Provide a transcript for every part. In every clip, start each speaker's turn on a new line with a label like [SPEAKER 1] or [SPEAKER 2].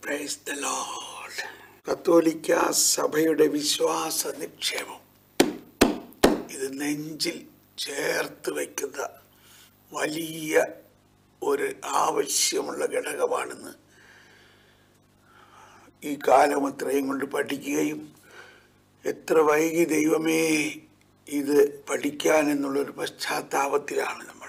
[SPEAKER 1] Praise the Lord കത്തോലിക്ക സഭയുടെ വിശ്വാസ നിക്ഷേപം ഇത് നെഞ്ചിൽ ചേർത്ത് വയ്ക്കുന്ന വലിയ ഒരു ആവശ്യമുള്ള ഘടകമാണെന്ന് ഈ കാലം അത്രയും കൊണ്ട് പഠിക്കുകയും എത്ര വൈകി ദൈവമേ ഇത് പഠിക്കാൻ എന്നുള്ളൊരു പശ്ചാത്താപത്തിലാണ് നമ്മൾ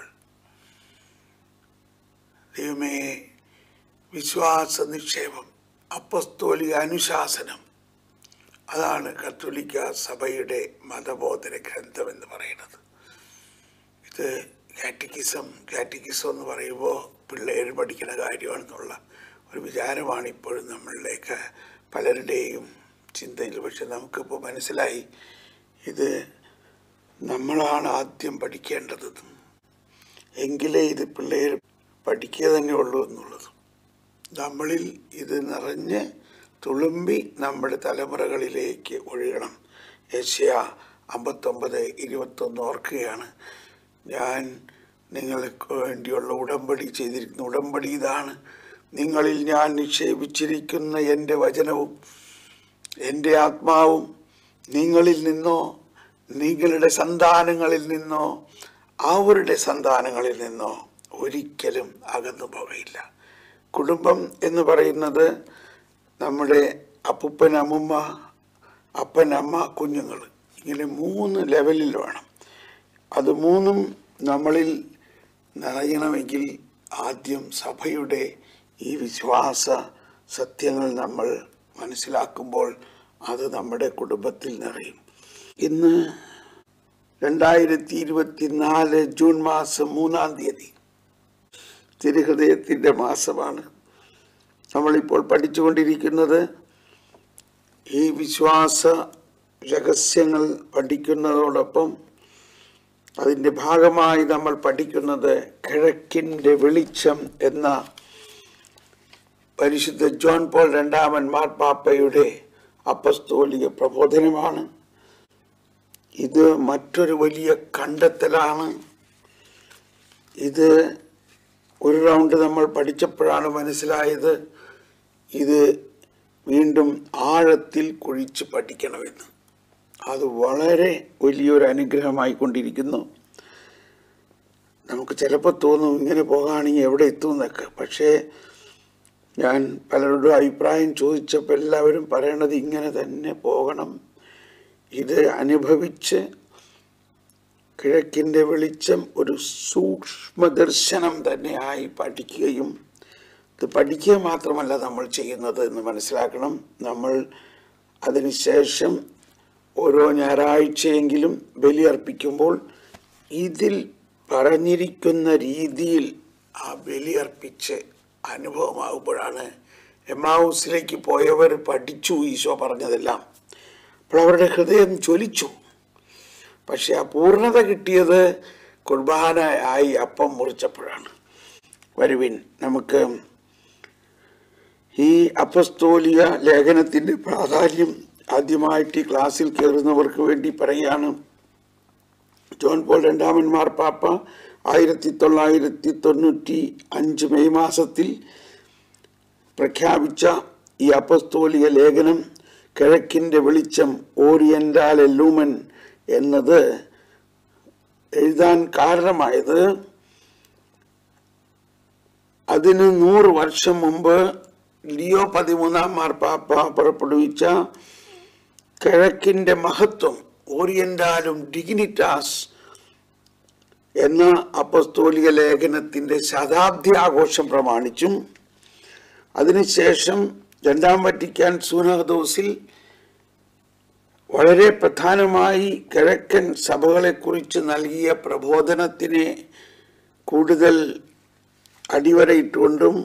[SPEAKER 1] ദൈവമേ വിശ്വാസ നിക്ഷേപം അപ്പസ്തോലിക അനുശാസനം അതാണ് കത്തോലിക്ക സഭയുടെ മതബോധന ഗ്രന്ഥം എന്ന് പറയുന്നത് ഇത് കാറ്റക്കിസം കാറ്റക്കിസം എന്ന് പറയുമ്പോൾ പിള്ളേർ പഠിക്കുന്ന കാര്യമാണെന്നുള്ള ഒരു വിചാരമാണ് ഇപ്പോഴും നമ്മളിലേക്ക് പലരുടെയും ചിന്തയിൽ പക്ഷെ നമുക്കിപ്പോൾ മനസ്സിലായി ഇത് നമ്മളാണ് ആദ്യം പഠിക്കേണ്ടത് എങ്കിലേ ഇത് പിള്ളേർ പഠിക്കുക തന്നെ ഉള്ളൂ എന്നുള്ളത് നമ്മളിൽ ഇത് നിറഞ്ഞ് തുളുമ്പി നമ്മുടെ തലമുറകളിലേക്ക് ഒഴുകണം ഏഷ്യ അമ്പത്തൊമ്പത് ഇരുപത്തൊന്ന് ഓർക്കുകയാണ് ഞാൻ നിങ്ങൾക്ക് വേണ്ടിയുള്ള ഉടമ്പടി ചെയ്തിരിക്കുന്ന ഉടമ്പടി ഇതാണ് നിങ്ങളിൽ ഞാൻ നിക്ഷേപിച്ചിരിക്കുന്ന എൻ്റെ വചനവും എൻ്റെ ആത്മാവും നിങ്ങളിൽ നിന്നോ നിങ്ങളുടെ സന്താനങ്ങളിൽ നിന്നോ അവരുടെ സന്താനങ്ങളിൽ നിന്നോ ഒരിക്കലും അകന്നു പോകയില്ല കുടുംബം എന്ന് പറയുന്നത് നമ്മുടെ അപ്പൂപ്പൻ അമ്മുമ്മ അപ്പൻ അമ്മ കുഞ്ഞുങ്ങൾ ഇങ്ങനെ മൂന്ന് ലെവലിൽ വേണം അത് മൂന്നും നമ്മളിൽ നിറയണമെങ്കിൽ ആദ്യം സഭയുടെ ഈ വിശ്വാസ സത്യങ്ങൾ നമ്മൾ മനസ്സിലാക്കുമ്പോൾ അത് നമ്മുടെ കുടുംബത്തിൽ നിറയും ഇന്ന് രണ്ടായിരത്തി ഇരുപത്തിനാല് ജൂൺ മാസം മൂന്നാം തീയതി തിരുഹൃദയത്തിൻ്റെ മാസമാണ് നമ്മളിപ്പോൾ പഠിച്ചുകൊണ്ടിരിക്കുന്നത് ഈ വിശ്വാസ രഹസ്യങ്ങൾ പഠിക്കുന്നതോടൊപ്പം അതിൻ്റെ ഭാഗമായി നമ്മൾ പഠിക്കുന്നത് കിഴക്കിൻ്റെ വെളിച്ചം എന്ന പരിശുദ്ധ ജോൺ പോൾ രണ്ടാമൻ മാർപ്പാപ്പയുടെ അപ്പസ്തോലിക പ്രബോധനമാണ് ഇത് മറ്റൊരു വലിയ കണ്ടെത്തലാണ് ഇത് ഒരു റൗണ്ട് നമ്മൾ പഠിച്ചപ്പോഴാണ് മനസ്സിലായത് ഇത് വീണ്ടും ആഴത്തിൽ കുഴിച്ച് പഠിക്കണമെന്ന് അത് വളരെ വലിയൊരു അനുഗ്രഹമായി കൊണ്ടിരിക്കുന്നു നമുക്ക് ചിലപ്പോൾ തോന്നും ഇങ്ങനെ പോകുകയാണെങ്കിൽ എവിടെ എത്തും എന്നൊക്കെ പക്ഷേ ഞാൻ പലരോടും അഭിപ്രായം ചോദിച്ചപ്പോൾ എല്ലാവരും പറയണത് ഇങ്ങനെ തന്നെ പോകണം ഇത് അനുഭവിച്ച് കിഴക്കിൻ്റെ വെളിച്ചം ഒരു സൂക്ഷ്മദർശനം തന്നെയായി പഠിക്കുകയും ഇത് പഠിക്കുക മാത്രമല്ല നമ്മൾ ചെയ്യുന്നത് എന്ന് മനസ്സിലാക്കണം നമ്മൾ അതിനുശേഷം ഓരോ ഞായറാഴ്ചയെങ്കിലും ബലിയർപ്പിക്കുമ്പോൾ ഇതിൽ പറഞ്ഞിരിക്കുന്ന രീതിയിൽ ആ ബലിയർപ്പിച്ച് അനുഭവമാകുമ്പോഴാണ് എമാവൂസിലേക്ക് പോയവർ പഠിച്ചു ഈശോ പറഞ്ഞതെല്ലാം അപ്പോൾ അവരുടെ ഹൃദയം ജ്വലിച്ചു പക്ഷെ ആ പൂർണ്ണത കിട്ടിയത് കുർബാന ആയി അപ്പം മുറിച്ചപ്പോഴാണ് വരുവിൻ നമുക്ക് ഈ അപ്പസ്തോലിക ലേഖനത്തിൻ്റെ പ്രാധാന്യം ആദ്യമായിട്ട് ഈ ക്ലാസ്സിൽ കയറുന്നവർക്ക് വേണ്ടി പറയുകയാണ് ജോൺ പോൾ രണ്ടാമൻ മാർപ്പാപ്പ ആയിരത്തി തൊള്ളായിരത്തി തൊണ്ണൂറ്റി അഞ്ച് മെയ് മാസത്തിൽ പ്രഖ്യാപിച്ച ഈ അപ്പസ്തോലിക ലേഖനം കിഴക്കിൻ്റെ വെളിച്ചം ഓറിയന്റാൽ ലൂമൻ എന്നത് എഴുതാൻ കാരണമായത് അതിന് നൂറ് വർഷം മുമ്പ് ലിയോ പതിമൂന്നാം മാർപ്പാപ്പ പുറപ്പെടുവിച്ച കിഴക്കിൻ്റെ മഹത്വം ഓറിയന്റാലും ഡിഗ്നിറ്റാസ് എന്ന അപ്പസ്തോലിക ലേഖനത്തിൻ്റെ ശതാബ്ദി ആഘോഷം പ്രമാണിച്ചും അതിനുശേഷം രണ്ടാം വറ്റിക്കാൻ സൂനഹദോസിൽ വളരെ പ്രധാനമായി കിഴക്കൻ സഭകളെക്കുറിച്ച് നൽകിയ പ്രബോധനത്തിനെ കൂടുതൽ അടിവരയിട്ടുകൊണ്ടും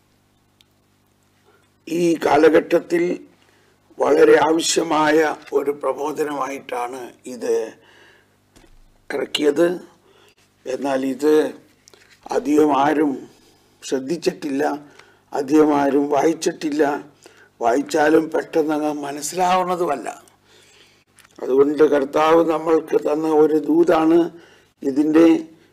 [SPEAKER 1] ഈ കാലഘട്ടത്തിൽ വളരെ ആവശ്യമായ ഒരു പ്രബോധനമായിട്ടാണ് ഇത് ഇറക്കിയത് എന്നാൽ ഇത് അധികം ആരും ശ്രദ്ധിച്ചിട്ടില്ല അധികം ആരും വായിച്ചിട്ടില്ല വായിച്ചാലും പെട്ടെന്ന് മനസ്സിലാവുന്നതുമല്ല അതുകൊണ്ട് കർത്താവ് നമ്മൾക്ക് തന്ന ഒരു ദൂതാണ് ഇതിൻ്റെ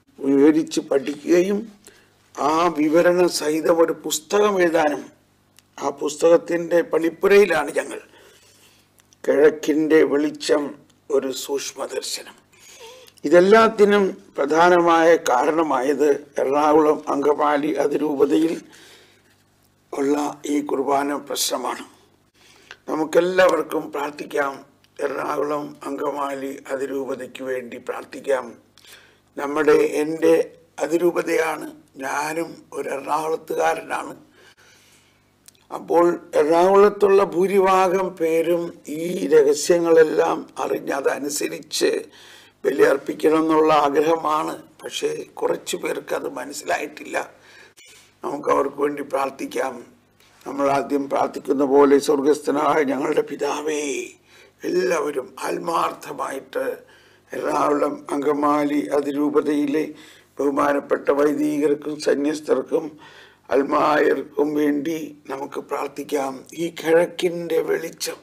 [SPEAKER 1] വിവരിച്ച് പഠിക്കുകയും ആ വിവരണ സഹിതം ഒരു പുസ്തകം എഴുതാനും ആ പുസ്തകത്തിൻ്റെ പണിപ്പുരയിലാണ് ഞങ്ങൾ കിഴക്കിൻ്റെ വെളിച്ചം ഒരു സൂക്ഷ്മദർശനം ഇതെല്ലാത്തിനും പ്രധാനമായ കാരണമായത് എറണാകുളം അങ്കമാലി അതിരൂപതയിൽ ഉള്ള ഈ കുർബാന പ്രശ്നമാണ് നമുക്കെല്ലാവർക്കും പ്രാർത്ഥിക്കാം എറണാകുളം അങ്കമാലി അതിരൂപതയ്ക്ക് വേണ്ടി പ്രാർത്ഥിക്കാം നമ്മുടെ എൻ്റെ അതിരൂപതയാണ് ഞാനും ഒരു എറണാകുളത്തുകാരനാണ് അപ്പോൾ എറണാകുളത്തുള്ള ഭൂരിഭാഗം പേരും ഈ രഹസ്യങ്ങളെല്ലാം അറിഞ്ഞ് അതനുസരിച്ച് ബലിയർപ്പിക്കണം എന്നുള്ള ആഗ്രഹമാണ് പക്ഷേ കുറച്ച് പേർക്ക് അത് മനസ്സിലായിട്ടില്ല നമുക്ക് അവർക്ക് വേണ്ടി പ്രാർത്ഥിക്കാം നമ്മൾ ആദ്യം പ്രാർത്ഥിക്കുന്ന പോലെ സ്വർഗസ്ഥനായ ഞങ്ങളുടെ പിതാവേ എല്ലാവരും ആത്മാർത്ഥമായിട്ട് എറണാകുളം അങ്കമാലി അതിരൂപതയിലെ ബഹുമാനപ്പെട്ട വൈദികർക്കും സന്യസ്തർക്കും അൽമായർക്കും വേണ്ടി നമുക്ക് പ്രാർത്ഥിക്കാം ഈ കിഴക്കിൻ്റെ വെളിച്ചം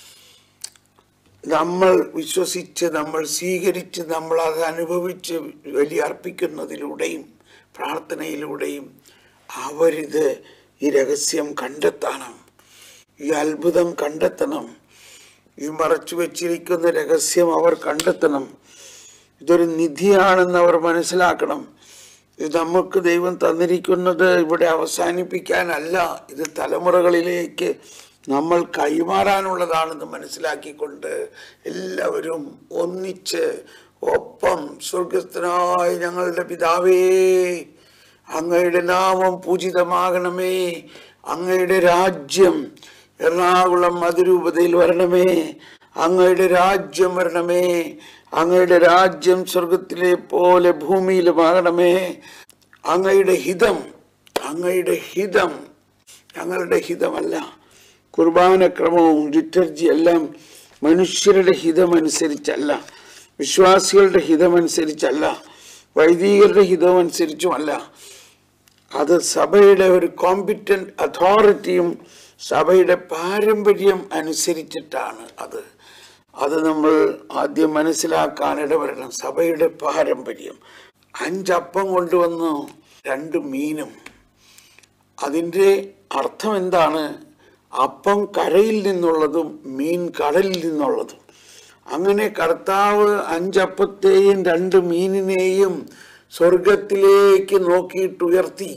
[SPEAKER 1] നമ്മൾ വിശ്വസിച്ച് നമ്മൾ സ്വീകരിച്ച് നമ്മൾ അത് അനുഭവിച്ച് ബലിയർപ്പിക്കുന്നതിലൂടെയും പ്രാർത്ഥനയിലൂടെയും അവരിത് ഈ രഹസ്യം കണ്ടെത്തണം ഈ അത്ഭുതം കണ്ടെത്തണം ഈ മറച്ചു വെച്ചിരിക്കുന്ന രഹസ്യം അവർ കണ്ടെത്തണം ഇതൊരു നിധിയാണെന്ന് അവർ മനസ്സിലാക്കണം ഇത് നമുക്ക് ദൈവം തന്നിരിക്കുന്നത് ഇവിടെ അവസാനിപ്പിക്കാനല്ല ഇത് തലമുറകളിലേക്ക് നമ്മൾ കൈമാറാനുള്ളതാണെന്ന് മനസ്സിലാക്കിക്കൊണ്ട് എല്ലാവരും ഒന്നിച്ച് ഒപ്പം സ്വർഗസ്ഥനായ ഞങ്ങളുടെ പിതാവേ അങ്ങയുടെ നാമം പൂജിതമാകണമേ അങ്ങയുടെ രാജ്യം എറണാകുളം അതിരൂപതയിൽ വരണമേ അങ്ങയുടെ രാജ്യം വരണമേ അങ്ങയുടെ രാജ്യം സ്വർഗത്തിലെ പോലെ ഭൂമിയിലുമാകണമേ അങ്ങയുടെ ഹിതം അങ്ങയുടെ ഹിതം ഞങ്ങളുടെ ഹിതമല്ല കുർബാനക്രമവും ലിറ്റർജി എല്ലാം മനുഷ്യരുടെ ഹിതമനുസരിച്ചല്ല വിശ്വാസികളുടെ ഹിതമനുസരിച്ചല്ല വൈദികരുടെ ഹിതമനുസരിച്ചുമല്ല അത് സഭയുടെ ഒരു കോമ്പിറ്റന്റ് അതോറിറ്റിയും സഭയുടെ പാരമ്പര്യം അനുസരിച്ചിട്ടാണ് അത് അത് നമ്മൾ ആദ്യം മനസ്സിലാക്കാൻ ഇടവരണം സഭയുടെ പാരമ്പര്യം അഞ്ചപ്പം കൊണ്ടുവന്നു രണ്ട് മീനും അതിൻ്റെ അർത്ഥം എന്താണ് അപ്പം കരയിൽ നിന്നുള്ളതും മീൻ കടലിൽ നിന്നുള്ളതും അങ്ങനെ കർത്താവ് അഞ്ചപ്പത്തെയും രണ്ട് മീനിനെയും സ്വർഗത്തിലേക്ക് നോക്കിയിട്ട് ഉയർത്തി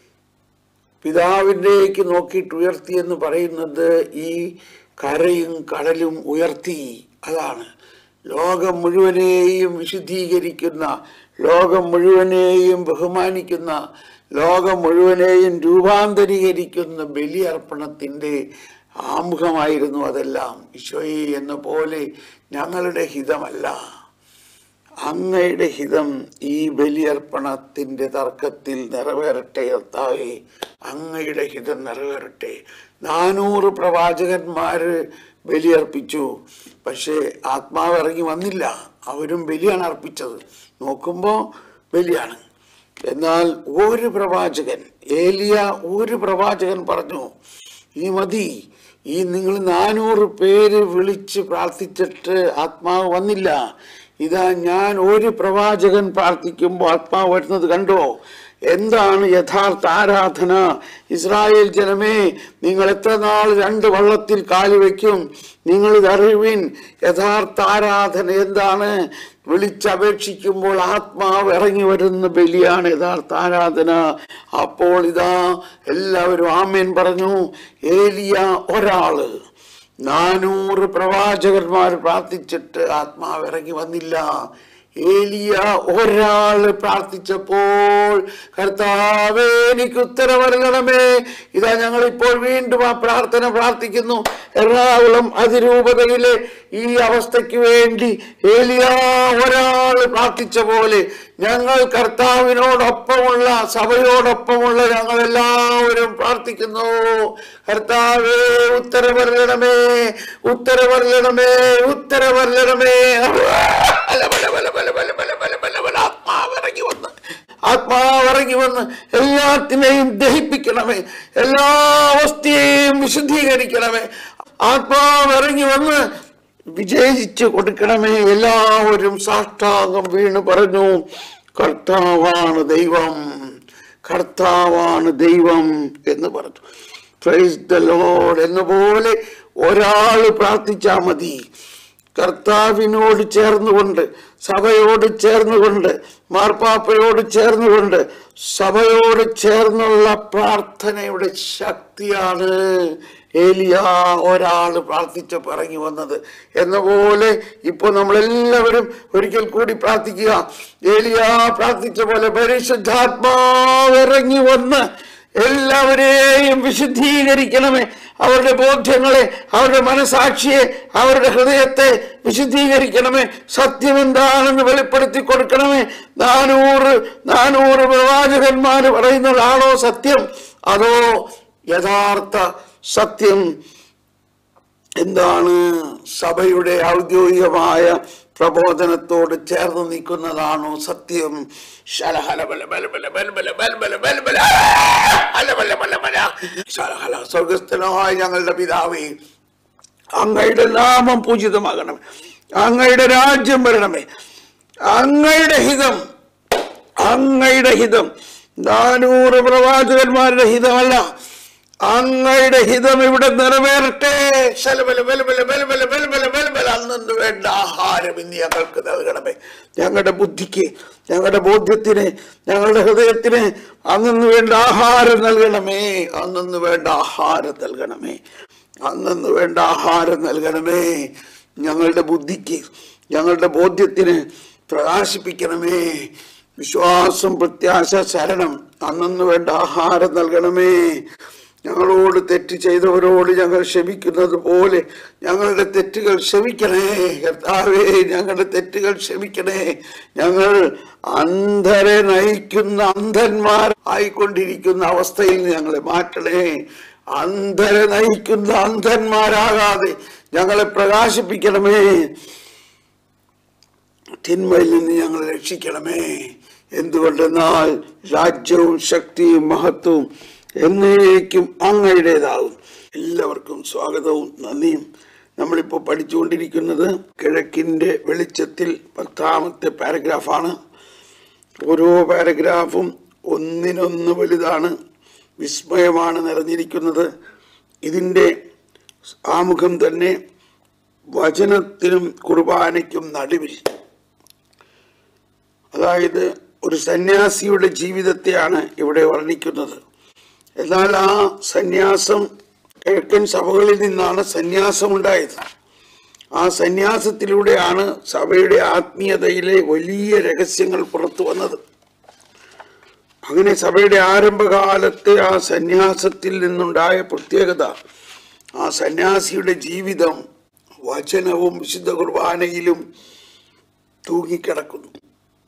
[SPEAKER 1] പിതാവിൻ്റെക്ക് നോക്കിയിട്ട് ഉയർത്തി എന്ന് പറയുന്നത് ഈ കരയും കടലും ഉയർത്തി അതാണ് ലോകം മുഴുവനെയും വിശുദ്ധീകരിക്കുന്ന ലോകം മുഴുവനെയും ബഹുമാനിക്കുന്ന ലോകം മുഴുവനെയും രൂപാന്തരീകരിക്കുന്ന ബലിയർപ്പണത്തിൻ്റെ ആമുഖമായിരുന്നു അതെല്ലാം ഈശോയെ എന്ന പോലെ ഞങ്ങളുടെ ഹിതമല്ല അങ്ങയുടെ ഹിതം ഈ ബലിയർപ്പണത്തിന്റെ തർക്കത്തിൽ നിറവേറട്ടെ കർത്താവേ അങ്ങയുടെ ഹിതം നിറവേറട്ടെ നാനൂറ് പ്രവാചകന്മാര് ബലിയർപ്പിച്ചു പക്ഷേ ആത്മാവ് ഇറങ്ങി വന്നില്ല അവരും ബലിയാണ് അർപ്പിച്ചത് നോക്കുമ്പോൾ ബലിയാണ് എന്നാൽ ഒരു പ്രവാചകൻ ഏലിയ ഒരു പ്രവാചകൻ പറഞ്ഞു ഈ മതി ഈ നിങ്ങൾ നാനൂറ് പേര് വിളിച്ച് പ്രാർത്ഥിച്ചിട്ട് ആത്മാവ് വന്നില്ല ഇതാ ഞാൻ ഒരു പ്രവാചകൻ പ്രാർത്ഥിക്കുമ്പോൾ ആത്മാവ് വരുന്നത് കണ്ടോ എന്താണ് യഥാർത്ഥ ആരാധന ഇസ്രായേൽ ജനമേ നിങ്ങൾ എത്ര നാൾ രണ്ട് വള്ളത്തിൽ കാല് വയ്ക്കും നിങ്ങൾ ഇതറിവിൻ യഥാർത്ഥ ആരാധന എന്താണ് വിളിച്ചപേക്ഷിക്കുമ്പോൾ ആത്മാവ് ഇറങ്ങി വരുന്ന ബലിയാണ് യഥാർത്ഥ ആരാധന അപ്പോൾ ഇതാ എല്ലാവരും ആമേൻ പറഞ്ഞു ഏലിയ ഒരാള് നാനൂറ് പ്രവാചകന്മാർ പ്രാർത്ഥിച്ചിട്ട് ആത്മാവ് ഇറങ്ങി വന്നില്ല ഏലിയ ഒരാള് പ്രാർത്ഥിച്ചപ്പോൾ കർത്താവേ എനിക്ക് ഉത്തരവരങ്ങണമേ ഇതാ ഞങ്ങൾ ഇപ്പോൾ വീണ്ടും ആ പ്രാർത്ഥന പ്രാർത്ഥിക്കുന്നു എറണാകുളം അതിരൂപതയിലെ ഈ അവസ്ഥയ്ക്ക് വേണ്ടി ഏലിയ ഒരാൾ പ്രാർത്ഥിച്ച പോലെ ഞങ്ങൾ കർത്താവിനോടൊപ്പമുള്ള സഭയോടൊപ്പമുള്ള ഞങ്ങൾ എല്ലാവരും പ്രാർത്ഥിക്കുന്നു കർത്താവേ ഉത്തരവരളണമേ ഉത്തരവരളണമേ ഉത്തരവരളണമേ ബല, ബല, ബല, ബല, ബല, ബല, ബല, ബല, ബല. ആത്മാവ് ഇറങ്ങി വന്ന് ആത്മാവ് ഇറങ്ങി വന്ന് എല്ലാത്തിനെയും ദഹിപ്പിക്കണമേ എല്ലാ അവസ്ഥയെയും വിശുദ്ധീകരിക്കണമേ ആത്മാവ് ഇറങ്ങി വന്ന് വിജയിച്ചു കൊടുക്കണമേ എല്ലാവരും സാഷ്ടാംഗം വീണ് പറഞ്ഞു കർത്താവാണ് ദൈവം കർത്താവാണ് ദൈവം എന്ന് പറഞ്ഞു പ്രൈസ് ദ ലോഡ് എന്ന പോലെ ഒരാൾ പ്രാർത്ഥിച്ചാൽ മതി കർത്താവിനോട് ചേർന്നുകൊണ്ട് സഭയോട് ചേർന്നുകൊണ്ട് മാർപ്പാപ്പയോട് ചേർന്നുകൊണ്ട് സഭയോട് ചേർന്നുള്ള പ്രാർത്ഥനയുടെ ശക്തിയാണ് ഏലിയ ഒരാൾ പ്രാർത്ഥിച്ച് പറഞ്ഞു വന്നത് എന്ന പോലെ ഇപ്പോൾ നമ്മളെല്ലാവരും ഒരിക്കൽ കൂടി പ്രാർത്ഥിക്കുക ഏലിയ പ്രാർത്ഥിച്ച പോലെ പരിശുദ്ധാത്മാവ് ഇറങ്ങി വന്ന് എല്ലാവരെയും വിശുദ്ധീകരിക്കണമേ അവരുടെ ബോധ്യങ്ങളെ അവരുടെ മനസാക്ഷിയെ അവരുടെ ഹൃദയത്തെ വിശുദ്ധീകരിക്കണമേ സത്യം എന്താണെന്ന് വെളിപ്പെടുത്തി കൊടുക്കണമേ നാനൂറ് നാനൂറ് പ്രവാചകന്മാർ പറയുന്നതാണോ സത്യം അതോ യഥാർത്ഥ സത്യം എന്താണ് സഭയുടെ ഔദ്യോഗികമായ പ്രബോധനത്തോട് ചേർന്ന് നിൽക്കുന്നതാണോ സത്യം ശലഹല ബല ബല ബല ബല ബല ബല ബല ബല ബല ഹല ബല ബല ബല. ശലഹല സ്വർഗസ്ഥനായ ഞങ്ങളുടെ പിതാവേ അങ്ങയുടെ നാമം പൂജിതമാകണമേ അങ്ങയുടെ രാജ്യം വരണമേ അങ്ങയുടെ ഹിതം അങ്ങയുടെ ഹിതം നാനൂറ് പ്രവാചകന്മാരുടെ ഹിതമല്ല അങ്ങയുടെ ഹിതം ഇവിടെ നിറവേറട്ടെ ശലബല ബലബല ബലബല ബലബല ബലബല അന്നു വേണ്ട ആഹാരം ഇന്ന് ഞങ്ങൾക്ക് നൽകണമേ ഞങ്ങളുടെ ബുദ്ധിക്ക് ഞങ്ങളുടെ ബോധ്യത്തിന് ഞങ്ങളുടെ ഹൃദയത്തിന് അന്നു വേണ്ട ആഹാരം നൽകണമേ അന്നു വേണ്ട ആഹാരം നൽകണമേ അന്നു വേണ്ട ആഹാരം നൽകണമേ ഞങ്ങളുടെ ബുദ്ധിക്ക് ഞങ്ങളുടെ ബോധ്യത്തിന് പ്രകാശിപ്പിക്കണമേ വിശ്വാസം പ്രത്യാശ ശരണം അന്നു വേണ്ട ആഹാരം നൽകണമേ ഞങ്ങളോട് തെറ്റ് ചെയ്തവരോട് ഞങ്ങൾ ക്ഷമിക്കുന്നത് പോലെ ഞങ്ങളുടെ തെറ്റുകൾ ക്ഷമിക്കണേ കർത്താവേ ഞങ്ങളുടെ തെറ്റുകൾ ക്ഷമിക്കണേ ഞങ്ങൾ അന്ധരെ നയിക്കുന്ന അന്ധന്മാർ ആയിക്കൊണ്ടിരിക്കുന്ന അവസ്ഥയിൽ ഞങ്ങളെ മാറ്റണേ അന്ധരെ നയിക്കുന്ന അന്ധന്മാരാകാതെ ഞങ്ങളെ പ്രകാശിപ്പിക്കണമേ തിന്മയിൽ നിന്ന് ഞങ്ങളെ രക്ഷിക്കണമേ എന്തുകൊണ്ടെന്നാൽ രാജ്യവും ശക്തിയും മഹത്വവും എന്നേക്കും അങ്ങയുടേതാവും എല്ലാവർക്കും സ്വാഗതവും നന്ദിയും നമ്മളിപ്പോൾ പഠിച്ചുകൊണ്ടിരിക്കുന്നത് കിഴക്കിൻ്റെ വെളിച്ചത്തിൽ പത്താമത്തെ പാരഗ്രാഫാണ് ഓരോ പാരഗ്രാഫും ഒന്നിനൊന്ന് വലുതാണ് വിസ്മയമാണ് നിറഞ്ഞിരിക്കുന്നത് ഇതിൻ്റെ ആമുഖം തന്നെ വചനത്തിനും കുർബാനയ്ക്കും നടുവിൽ അതായത് ഒരു സന്യാസിയുടെ ജീവിതത്തെയാണ് ഇവിടെ വർണ്ണിക്കുന്നത് എന്നാൽ ആ സന്യാസം കിഴക്കൻ സഭകളിൽ നിന്നാണ് സന്യാസം ഉണ്ടായത് ആ സന്യാസത്തിലൂടെയാണ് സഭയുടെ ആത്മീയതയിലെ വലിയ രഹസ്യങ്ങൾ പുറത്തു വന്നത് അങ്ങനെ സഭയുടെ ആരംഭകാലത്തെ ആ സന്യാസത്തിൽ നിന്നുണ്ടായ പ്രത്യേകത ആ സന്യാസിയുടെ ജീവിതം വചനവും വിശുദ്ധ കുർബാനയിലും തൂങ്ങിക്കിടക്കുന്നു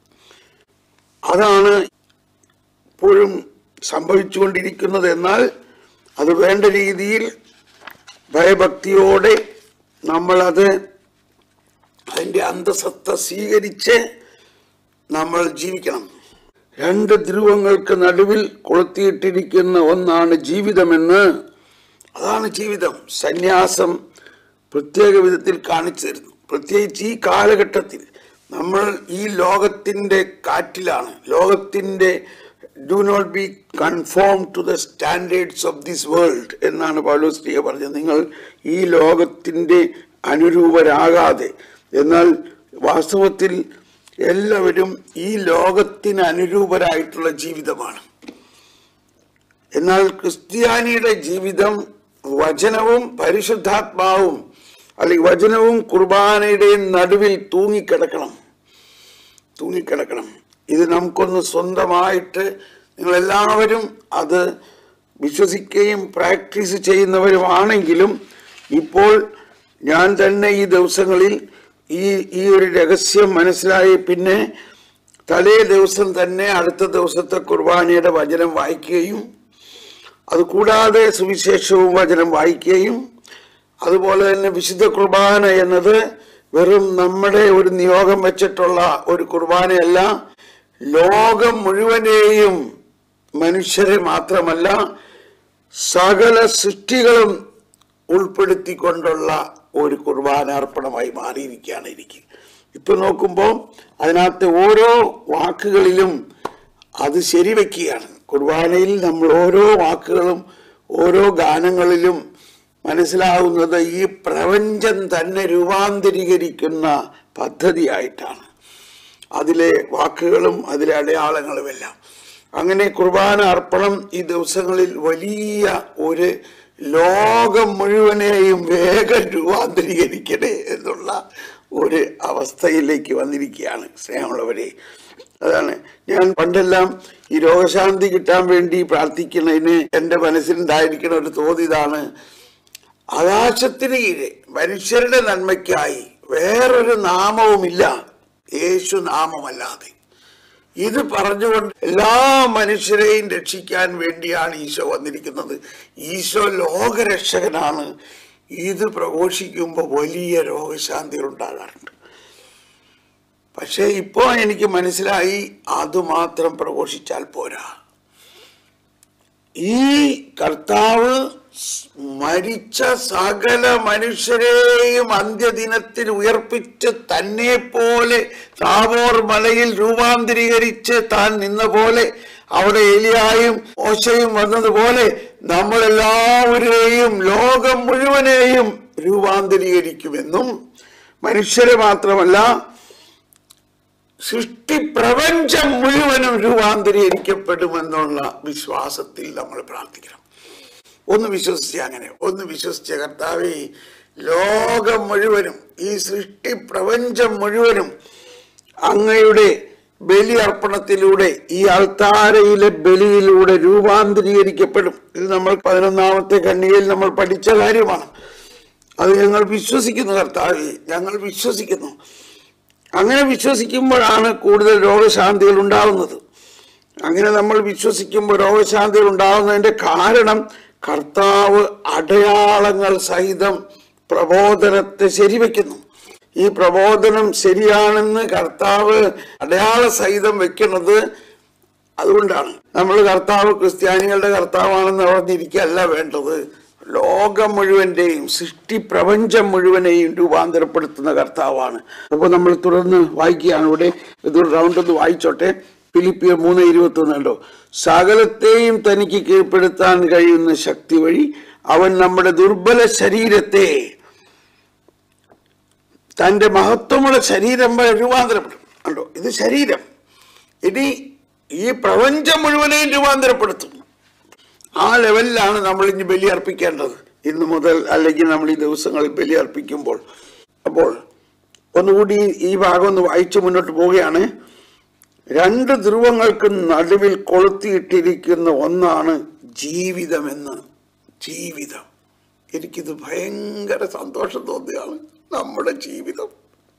[SPEAKER 1] അതാണ് ഇപ്പോഴും സംഭവിച്ചുകൊണ്ടിരിക്കുന്നത് എന്നാൽ അത് വേണ്ട രീതിയിൽ ഭയഭക്തിയോടെ നമ്മളത് അതിൻ്റെ അന്തസത്ത സ്വീകരിച്ച് നമ്മൾ ജീവിക്കണം രണ്ട് ധ്രുവങ്ങൾക്ക് നടുവിൽ കൊളുത്തിയിട്ടിരിക്കുന്ന ഒന്നാണ് ജീവിതമെന്ന് അതാണ് ജീവിതം സന്യാസം പ്രത്യേക വിധത്തിൽ കാണിച്ചു തരുന്നു പ്രത്യേകിച്ച് ഈ കാലഘട്ടത്തിൽ നമ്മൾ ഈ ലോകത്തിൻ്റെ കാറ്റിലാണ് ലോകത്തിൻ്റെ do not be conform to the standards of this world എന്നാണ് പൗലോസ്ലിയ പറഞ്ഞത് നിങ്ങൾ ഈ ലോകത്തിൻ്റെ അനുരൂപരാകാതെ എന്നാൽ വാസ്തവത്തിൽ എല്ലാവരും ഈ ലോകത്തിന് അനുരൂപരായിട്ടുള്ള ജീവിതമാണ് എന്നാൽ ക്രിസ്ത്യാനിയുടെ ജീവിതം വചനവും പരിശുദ്ധാത്മാവും അല്ലെങ്കിൽ വചനവും കുർബാനയുടെയും നടുവിൽ തൂങ്ങിക്കിടക്കണം തൂങ്ങിക്കിടക്കണം ഇത് നമുക്കൊന്ന് സ്വന്തമായിട്ട് നിങ്ങളെല്ലാവരും അത് വിശ്വസിക്കുകയും പ്രാക്ടീസ് ചെയ്യുന്നവരുമാണെങ്കിലും ഇപ്പോൾ ഞാൻ തന്നെ ഈ ദിവസങ്ങളിൽ ഈ ഈ ഒരു രഹസ്യം മനസ്സിലായി പിന്നെ തലേ ദിവസം തന്നെ അടുത്ത ദിവസത്തെ കുർബാനയുടെ വചനം വായിക്കുകയും അതുകൂടാതെ സുവിശേഷവും വചനം വായിക്കുകയും അതുപോലെ തന്നെ വിശുദ്ധ കുർബാന എന്നത് വെറും നമ്മുടെ ഒരു നിയോഗം വെച്ചിട്ടുള്ള ഒരു കുർബാനയല്ല ലോകം മുഴുവനെയും മനുഷ്യരെ മാത്രമല്ല സകല സൃഷ്ടികളും ഉൾപ്പെടുത്തിക്കൊണ്ടുള്ള ഒരു കുർബാനാർപ്പണമായി മാറിയിരിക്കുകയാണ് എനിക്ക് ഇപ്പൊ നോക്കുമ്പോൾ അതിനകത്ത് ഓരോ വാക്കുകളിലും അത് ശരിവെക്കുകയാണ് കുർബാനയിൽ നമ്മൾ ഓരോ വാക്കുകളും ഓരോ ഗാനങ്ങളിലും മനസ്സിലാവുന്നത് ഈ പ്രപഞ്ചം തന്നെ രൂപാന്തരീകരിക്കുന്ന പദ്ധതിയായിട്ടാണ് അതിലെ വാക്കുകളും അതിലെ അടയാളങ്ങളുമെല്ലാം അങ്ങനെ കുർബാന അർപ്പണം ഈ ദിവസങ്ങളിൽ വലിയ ഒരു ലോകം മുഴുവനെയും വേഗം രൂപാന്തരീകരിക്കണേ എന്നുള്ള ഒരു അവസ്ഥയിലേക്ക് വന്നിരിക്കുകയാണ് സ്നേഹമുള്ളവരെ അതാണ് ഞാൻ പണ്ടെല്ലാം ഈ രോഗശാന്തി കിട്ടാൻ വേണ്ടി പ്രാർത്ഥിക്കുന്നതിന് എൻ്റെ മനസ്സിലുണ്ടായിരിക്കുന്ന ഒരു തോത് ഇതാണ് ആകാശത്തിന് കീഴെ മനുഷ്യരുടെ നന്മയ്ക്കായി വേറൊരു നാമവുമില്ല യേശു നാമമല്ലാതെ ഇത് പറഞ്ഞുകൊണ്ട് എല്ലാ മനുഷ്യരെയും രക്ഷിക്കാൻ വേണ്ടിയാണ് ഈശോ വന്നിരിക്കുന്നത് ഈശോ ലോകരക്ഷകനാണ് ഇത് പ്രഘോഷിക്കുമ്പോൾ വലിയ രോഗശാന്തികൾ ഉണ്ടാകാറുണ്ട് പക്ഷേ ഇപ്പോൾ എനിക്ക് മനസ്സിലായി അതുമാത്രം പ്രഘോഷിച്ചാൽ പോരാ ഈ കർത്താവ് മരിച്ച സകല മനുഷ്യരെയും അന്ത്യദിനത്തിൽ ഉയർപ്പിച്ച് തന്നെ പോലെ താമോർ മലയിൽ രൂപാന്തരീകരിച്ച് താൻ നിന്ന പോലെ അവിടെ എലിയായും ഓശയും വന്നതുപോലെ നമ്മളെല്ലാവരെയും ലോകം മുഴുവനെയും രൂപാന്തരീകരിക്കുമെന്നും മനുഷ്യരെ മാത്രമല്ല സൃഷ്ടി പ്രപഞ്ചം മുഴുവനും രൂപാന്തരീകരിക്കപ്പെടുമെന്നുള്ള വിശ്വാസത്തിൽ നമ്മൾ പ്രാർത്ഥിക്കണം ഒന്ന് വിശ്വസിച്ച അങ്ങനെ ഒന്ന് വിശ്വസിച്ച കർത്താവെ ലോകം മുഴുവനും ഈ സൃഷ്ടി പ്രപഞ്ചം മുഴുവനും അങ്ങയുടെ ബലി അർപ്പണത്തിലൂടെ ഈ അൾത്താരയിലെ ബലിയിലൂടെ രൂപാന്തരീകരിക്കപ്പെടും ഇത് നമ്മൾ പതിനൊന്നാമത്തെ കണ്ണികയിൽ നമ്മൾ പഠിച്ച കാര്യമാണ് അത് ഞങ്ങൾ വിശ്വസിക്കുന്നു കർത്താവെ ഞങ്ങൾ വിശ്വസിക്കുന്നു അങ്ങനെ വിശ്വസിക്കുമ്പോഴാണ് കൂടുതൽ രോഗശാന്തികൾ ഉണ്ടാവുന്നത് അങ്ങനെ നമ്മൾ വിശ്വസിക്കുമ്പോൾ രോഗശാന്തികൾ ഉണ്ടാവുന്നതിന്റെ കാരണം കർത്താവ് അടയാളങ്ങൾ സഹിതം പ്രബോധനത്തെ ശരിവെക്കുന്നു ഈ പ്രബോധനം ശരിയാണെന്ന് കർത്താവ് അടയാള സഹിതം വെക്കുന്നത് അതുകൊണ്ടാണ് നമ്മൾ കർത്താവ് ക്രിസ്ത്യാനികളുടെ കർത്താവാണെന്ന് പറഞ്ഞിരിക്കുകയല്ല വേണ്ടത് ലോകം മുഴുവന്റെയും സൃഷ്ടി പ്രപഞ്ചം മുഴുവനെയും രൂപാന്തരപ്പെടുത്തുന്ന കർത്താവാണ് അപ്പോൾ നമ്മൾ തുടർന്ന് വായിക്കുകയാണ് ഇവിടെ ഇതൊരു റൗണ്ട് ഒന്ന് വായിച്ചോട്ടെ ഫിലിപ്പിയ മൂന്ന് ഇരുപത്തി ഒന്നുണ്ടോ സകലത്തെയും തനിക്ക് കീഴ്പ്പെടുത്താൻ കഴിയുന്ന ശക്തി വഴി അവൻ നമ്മുടെ ദുർബല ശരീരത്തെ തന്റെ മഹത്വമുള്ള ശരീരം വരെ രൂപാന്തരപ്പെടും കണ്ടോ ഇത് ശരീരം ഇനി ഈ പ്രപഞ്ചം മുഴുവനെയും രൂപാന്തരപ്പെടുത്തും ആ ലെവലിലാണ് നമ്മൾ ഇനി ബലി അർപ്പിക്കേണ്ടത് ഇന്ന് മുതൽ അല്ലെങ്കിൽ നമ്മൾ ഈ ദിവസങ്ങളിൽ ബലി അർപ്പിക്കുമ്പോൾ അപ്പോൾ ഒന്നുകൂടി ഈ ഭാഗം ഒന്ന് വായിച്ചു മുന്നോട്ട് പോവുകയാണ് രണ്ട് ധ്രുവങ്ങൾക്ക് നടുവിൽ കൊളുത്തിയിട്ടിരിക്കുന്ന ഒന്നാണ് ജീവിതമെന്ന് ജീവിതം എനിക്കിത് ഭയങ്കര സന്തോഷം തോന്നുകയാണ് നമ്മുടെ ജീവിതം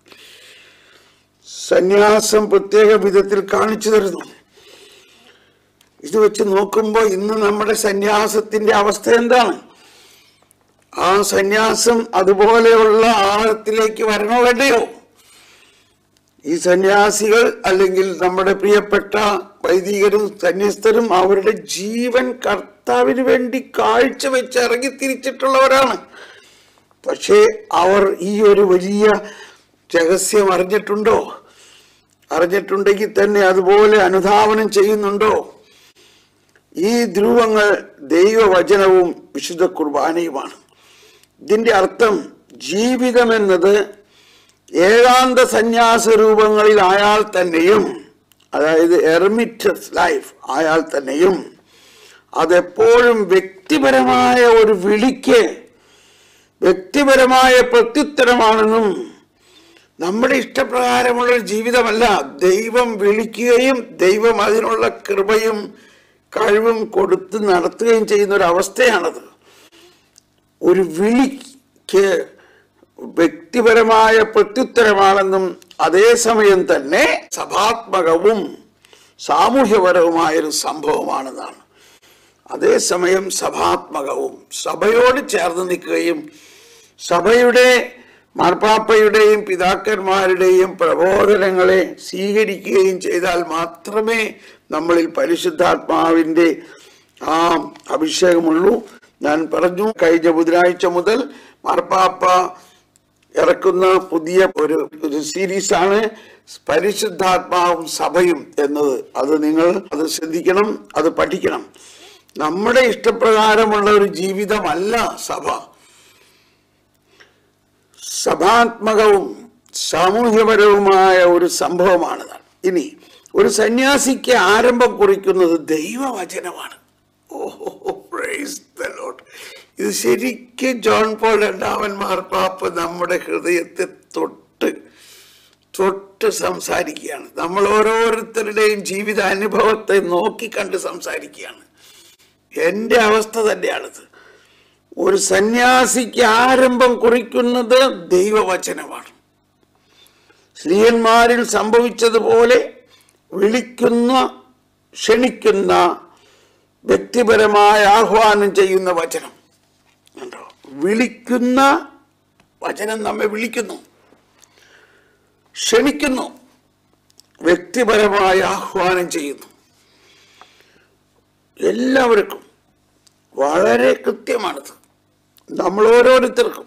[SPEAKER 1] സന്യാസം പ്രത്യേക വിധത്തിൽ കാണിച്ചു തരുന്നു ഇത് വെച്ച് നോക്കുമ്പോൾ ഇന്ന് നമ്മുടെ സന്യാസത്തിന്റെ അവസ്ഥ എന്താണ് ആ സന്യാസം അതുപോലെയുള്ള ആഴത്തിലേക്ക് വരണോ വേണ്ടയോ ഈ സന്യാസികൾ അല്ലെങ്കിൽ നമ്മുടെ പ്രിയപ്പെട്ട വൈദികരും സന്യസ്തരും അവരുടെ ജീവൻ കർത്താവിന് വേണ്ടി കാഴ്ചവെച്ച് ഇറങ്ങി തിരിച്ചിട്ടുള്ളവരാണ് പക്ഷേ അവർ ഈ ഒരു വലിയ രഹസ്യം അറിഞ്ഞിട്ടുണ്ടോ അറിഞ്ഞിട്ടുണ്ടെങ്കിൽ തന്നെ അതുപോലെ അനുധാവനം ചെയ്യുന്നുണ്ടോ ഈ ധ്രുവങ്ങൾ ദൈവവചനവും വിശുദ്ധ കുർബാനയുമാണ് ഇതിന്റെ അർത്ഥം ജീവിതം എന്നത് ഏകാന്ത സന്യാസ രൂപങ്ങളിൽ ആയാൽ തന്നെയും അതായത് എർമിറ്റസ് ലൈഫ് ആയാൽ തന്നെയും അതെപ്പോഴും വ്യക്തിപരമായ ഒരു വിളിക്ക് വ്യക്തിപരമായ പ്രത്യുത്തരമാണെന്നും നമ്മുടെ ഇഷ്ടപ്രകാരമുള്ള ഒരു ജീവിതമല്ല ദൈവം വിളിക്കുകയും ദൈവം അതിനുള്ള കൃപയും കഴിവും കൊടുത്ത് നടത്തുകയും ചെയ്യുന്ന ഒരു അവസ്ഥയാണത് ഒരു വിളിക്ക് വ്യക്തിപരമായ പ്രത്യുത്തരമാണെന്നും അതേസമയം തന്നെ സഭാത്മകവും സാമൂഹ്യപരവുമായൊരു സംഭവമാണെന്നാണ് അതേസമയം സഭാത്മകവും സഭയോട് ചേർന്ന് നിൽക്കുകയും സഭയുടെ മാർപ്പാപ്പയുടെയും പിതാക്കന്മാരുടെയും പ്രബോധനങ്ങളെ സ്വീകരിക്കുകയും ചെയ്താൽ മാത്രമേ നമ്മളിൽ പരിശുദ്ധാത്മാവിൻ്റെ ആ അഭിഷേകമുള്ളൂ ഞാൻ പറഞ്ഞു കഴിഞ്ഞ ബുധനാഴ്ച മുതൽ മാർപ്പാപ്പ ഇറക്കുന്ന പുതിയ ഒരു ഒരു സീരീസാണ് പരിശുദ്ധാത്മാവും സഭയും എന്നത് അത് നിങ്ങൾ അത് ശ്രദ്ധിക്കണം അത് പഠിക്കണം നമ്മുടെ ഇഷ്ടപ്രകാരമുള്ള ഒരു ജീവിതമല്ല സഭ സഭാത്മകവും സാമൂഹ്യപരവുമായ ഒരു സംഭവമാണ് ഇനി ഒരു സന്യാസിക്ക് ആരംഭം കുറിക്കുന്നത് ദൈവവചനമാണ് ഓഹോ പ്രൈസ് ദ ലോർഡ് ഇത് ശരിക്കും ജോൺ പോൾ രണ്ടാമൻ മാർപ്പാപ്പ നമ്മുടെ ഹൃദയത്തെ തൊട്ട് തൊട്ട് സംസാരിക്കുകയാണ് നമ്മൾ ഓരോരുത്തരുടെയും ജീവിത അനുഭവത്തെ നോക്കിക്കണ്ട് സംസാരിക്കുകയാണ് എൻ്റെ അവസ്ഥ തന്നെയാണിത് ഒരു സന്യാസിക്ക് ആരംഭം കുറിക്കുന്നത് ദൈവവചനമാണ് സ്ത്രീയന്മാരിൽ സംഭവിച്ചതുപോലെ വിളിക്കുന്ന ക്ഷണിക്കുന്ന വ്യക്തിപരമായ ആഹ്വാനം ചെയ്യുന്ന വചനം കണ്ടോ വിളിക്കുന്ന വചനം നമ്മെ വിളിക്കുന്നു ക്ഷണിക്കുന്നു വ്യക്തിപരമായ ആഹ്വാനം ചെയ്യുന്നു എല്ലാവർക്കും വളരെ കൃത്യമാണിത് നമ്മൾ ഓരോരുത്തർക്കും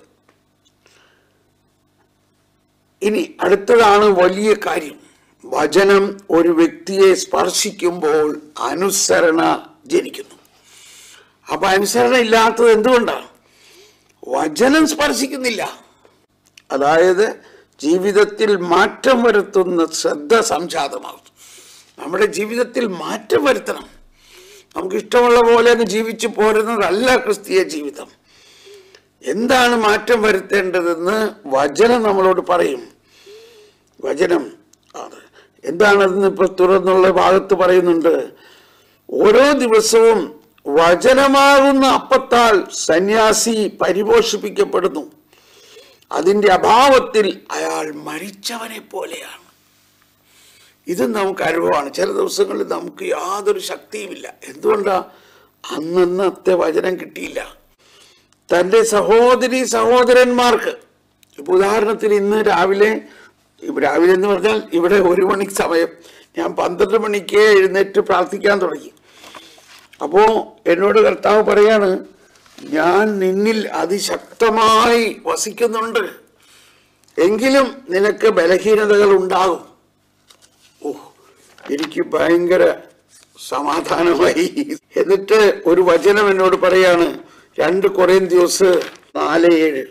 [SPEAKER 1] ഇനി അടുത്തതാണ് വലിയ കാര്യം വചനം ഒരു വ്യക്തിയെ സ്പർശിക്കുമ്പോൾ അനുസരണ ജനിക്കുന്നു അപ്പൊ അനുസരണ ഇല്ലാത്തത് എന്തുകൊണ്ടാണ് വചനം സ്പർശിക്കുന്നില്ല അതായത് ജീവിതത്തിൽ മാറ്റം വരുത്തുന്ന ശ്രദ്ധ സംജാതമാകും നമ്മുടെ ജീവിതത്തിൽ മാറ്റം വരുത്തണം നമുക്ക് ഇഷ്ടമുള്ള പോലെ അങ്ങ് ജീവിച്ചു പോരുന്നതല്ല ക്രിസ്തീയ ജീവിതം എന്താണ് മാറ്റം വരുത്തേണ്ടതെന്ന് വചനം നമ്മളോട് പറയും വചനം അത് എന്താണതെന്ന് ഇപ്പൊ തുറന്നുള്ള ഭാഗത്ത് പറയുന്നുണ്ട് ഓരോ ദിവസവും വചനമാകുന്ന അപ്പത്താൽ സന്യാസി പരിപോഷിപ്പിക്കപ്പെടുന്നു അതിന്റെ അഭാവത്തിൽ അയാൾ മരിച്ചവനെ പോലെയാണ് ഇത് നമുക്ക് അനുഭവമാണ് ചില ദിവസങ്ങളിൽ നമുക്ക് യാതൊരു ശക്തിയുമില്ല എന്തുകൊണ്ടാ അന്നന്നത്തെ വചനം കിട്ടിയില്ല തൻ്റെ സഹോദരി സഹോദരന്മാർക്ക് ഇപ്പൊ ഉദാഹരണത്തിന് ഇന്ന് രാവിലെ ഇപ്പൊ രാവിലെ എന്ന് പറഞ്ഞാൽ ഇവിടെ ഒരു മണി സമയം ഞാൻ പന്ത്രണ്ട് മണിക്ക് എഴുന്നേറ്റ് പ്രാർത്ഥിക്കാൻ തുടങ്ങി അപ്പോ എന്നോട് കർത്താവ് പറയാണ് ഞാൻ നിന്നിൽ അതിശക്തമായി വസിക്കുന്നുണ്ട് എങ്കിലും നിനക്ക് ബലഹീനതകൾ ഉണ്ടാകും ഓ എനിക്ക് ഭയങ്കര സമാധാനമായി എന്നിട്ട് ഒരു വചനം എന്നോട് പറയാണ് രണ്ട് കുറേ ദിവസ് നാല് ഏഴ്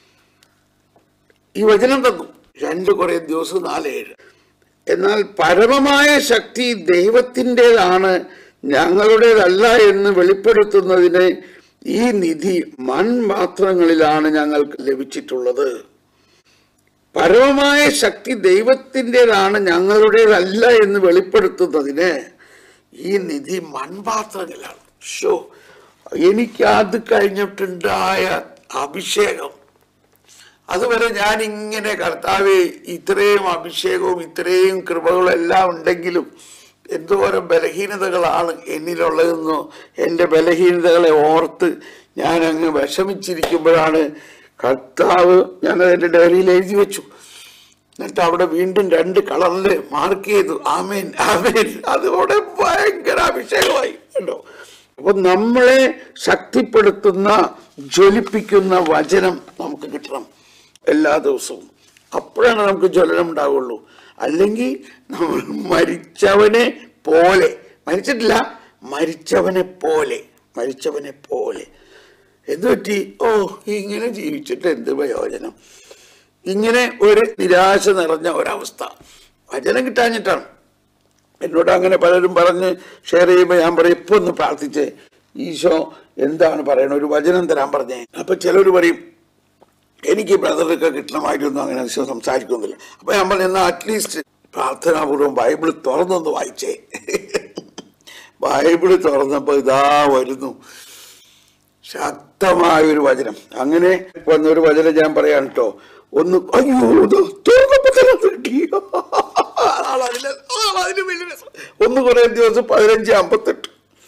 [SPEAKER 1] ഈ വചനം തന്നു രണ്ട് കുറേ ദിവസം നാല് ഏഴ് എന്നാൽ പരമമായ ശക്തി ദൈവത്തിൻ്റെതാണ് ഞങ്ങളുടേതല്ല എന്ന് വെളിപ്പെടുത്തുന്നതിന് ഈ നിധി മൺപാത്രങ്ങളിലാണ് ഞങ്ങൾക്ക് ലഭിച്ചിട്ടുള്ളത് പരമമായ ശക്തി ദൈവത്തിൻ്റെതാണ് ഞങ്ങളുടേതല്ല എന്ന് വെളിപ്പെടുത്തുന്നതിന് ഈ നിധി മൺപാത്രങ്ങളാണ് ഷോ എനിക്ക് അത് കഴിഞ്ഞിട്ടുണ്ടായ അഭിഷേകം അതുവരെ ഞാൻ ഇങ്ങനെ കർത്താവ് ഇത്രയും അഭിഷേകവും ഇത്രയും കൃപകളും എല്ലാം ഉണ്ടെങ്കിലും എന്തോരം ബലഹീനതകളാണ് എന്നിലുള്ളതെന്നോ എൻ്റെ ബലഹീനതകളെ ഓർത്ത് ഞാൻ അങ്ങ് വിഷമിച്ചിരിക്കുമ്പോഴാണ് കർത്താവ് ഞാനത് എൻ്റെ ഡയറിയിൽ എഴുതി വെച്ചു എന്നിട്ട് അവിടെ വീണ്ടും രണ്ട് കളറിൽ മാർക്ക് ചെയ്തു ആമേൻ ആമേൻ അതോടെ ഭയങ്കര അഭിഷേകമായി കേട്ടോ അപ്പൊ നമ്മളെ ശക്തിപ്പെടുത്തുന്ന ജ്വലിപ്പിക്കുന്ന വചനം നമുക്ക് കിട്ടണം എല്ലാ ദിവസവും അപ്പോഴാണ് നമുക്ക് ജ്വലനം ഉണ്ടാവുള്ളൂ അല്ലെങ്കിൽ നമ്മൾ മരിച്ചവനെ പോലെ മരിച്ചിട്ടില്ല മരിച്ചവനെ പോലെ മരിച്ചവനെ പോലെ എന്ത് പറ്റി ഓ ഇങ്ങനെ ജീവിച്ചിട്ട് എന്ത് പ്രയോജനം ഇങ്ങനെ ഒരു നിരാശ നിറഞ്ഞ ഒരവസ്ഥ വചനം കിട്ടാഞ്ഞിട്ടാണ് എന്നോട് അങ്ങനെ പലരും പറഞ്ഞ് ഷെയർ ചെയ്യുമ്പോൾ ഞാൻ പറയും ഇപ്പൊ ഒന്ന് പ്രാർത്ഥിച്ചേ ഈശോ എന്താണ് പറയണത് ഒരു വചനം തരാൻ പറഞ്ഞേ അപ്പൊ ചിലർ പറയും എനിക്ക് ബ്രദറൊക്കെ കിട്ടണമായിട്ടൊന്നും അങ്ങനെ ഈശോ സംസാരിക്കുന്നില്ല അപ്പൊ ഞാൻ പറഞ്ഞു എന്നാൽ അറ്റ്ലീസ്റ്റ് പ്രാർത്ഥനാപൂർവ്വം ബൈബിൾ തുറന്നൊന്ന് വായിച്ചേ ബൈബിൾ തുറന്നപ്പോ ഇതാ വരുന്നു ശക്തമായ ഒരു വചനം അങ്ങനെ വന്ന ഒരു വചനം ഞാൻ പറയാൻ കേട്ടോ ഒന്ന് അയ്യോ ഇത് തുറന്നപ്പോ തന്നെ അത് കിട്ടി അതാണ് അതിലെ അതാണ് അതിന് വലിയ രസം ഒന്ന് കുറെ ദിവസം പതിനഞ്ച് അമ്പത്തെട്ട്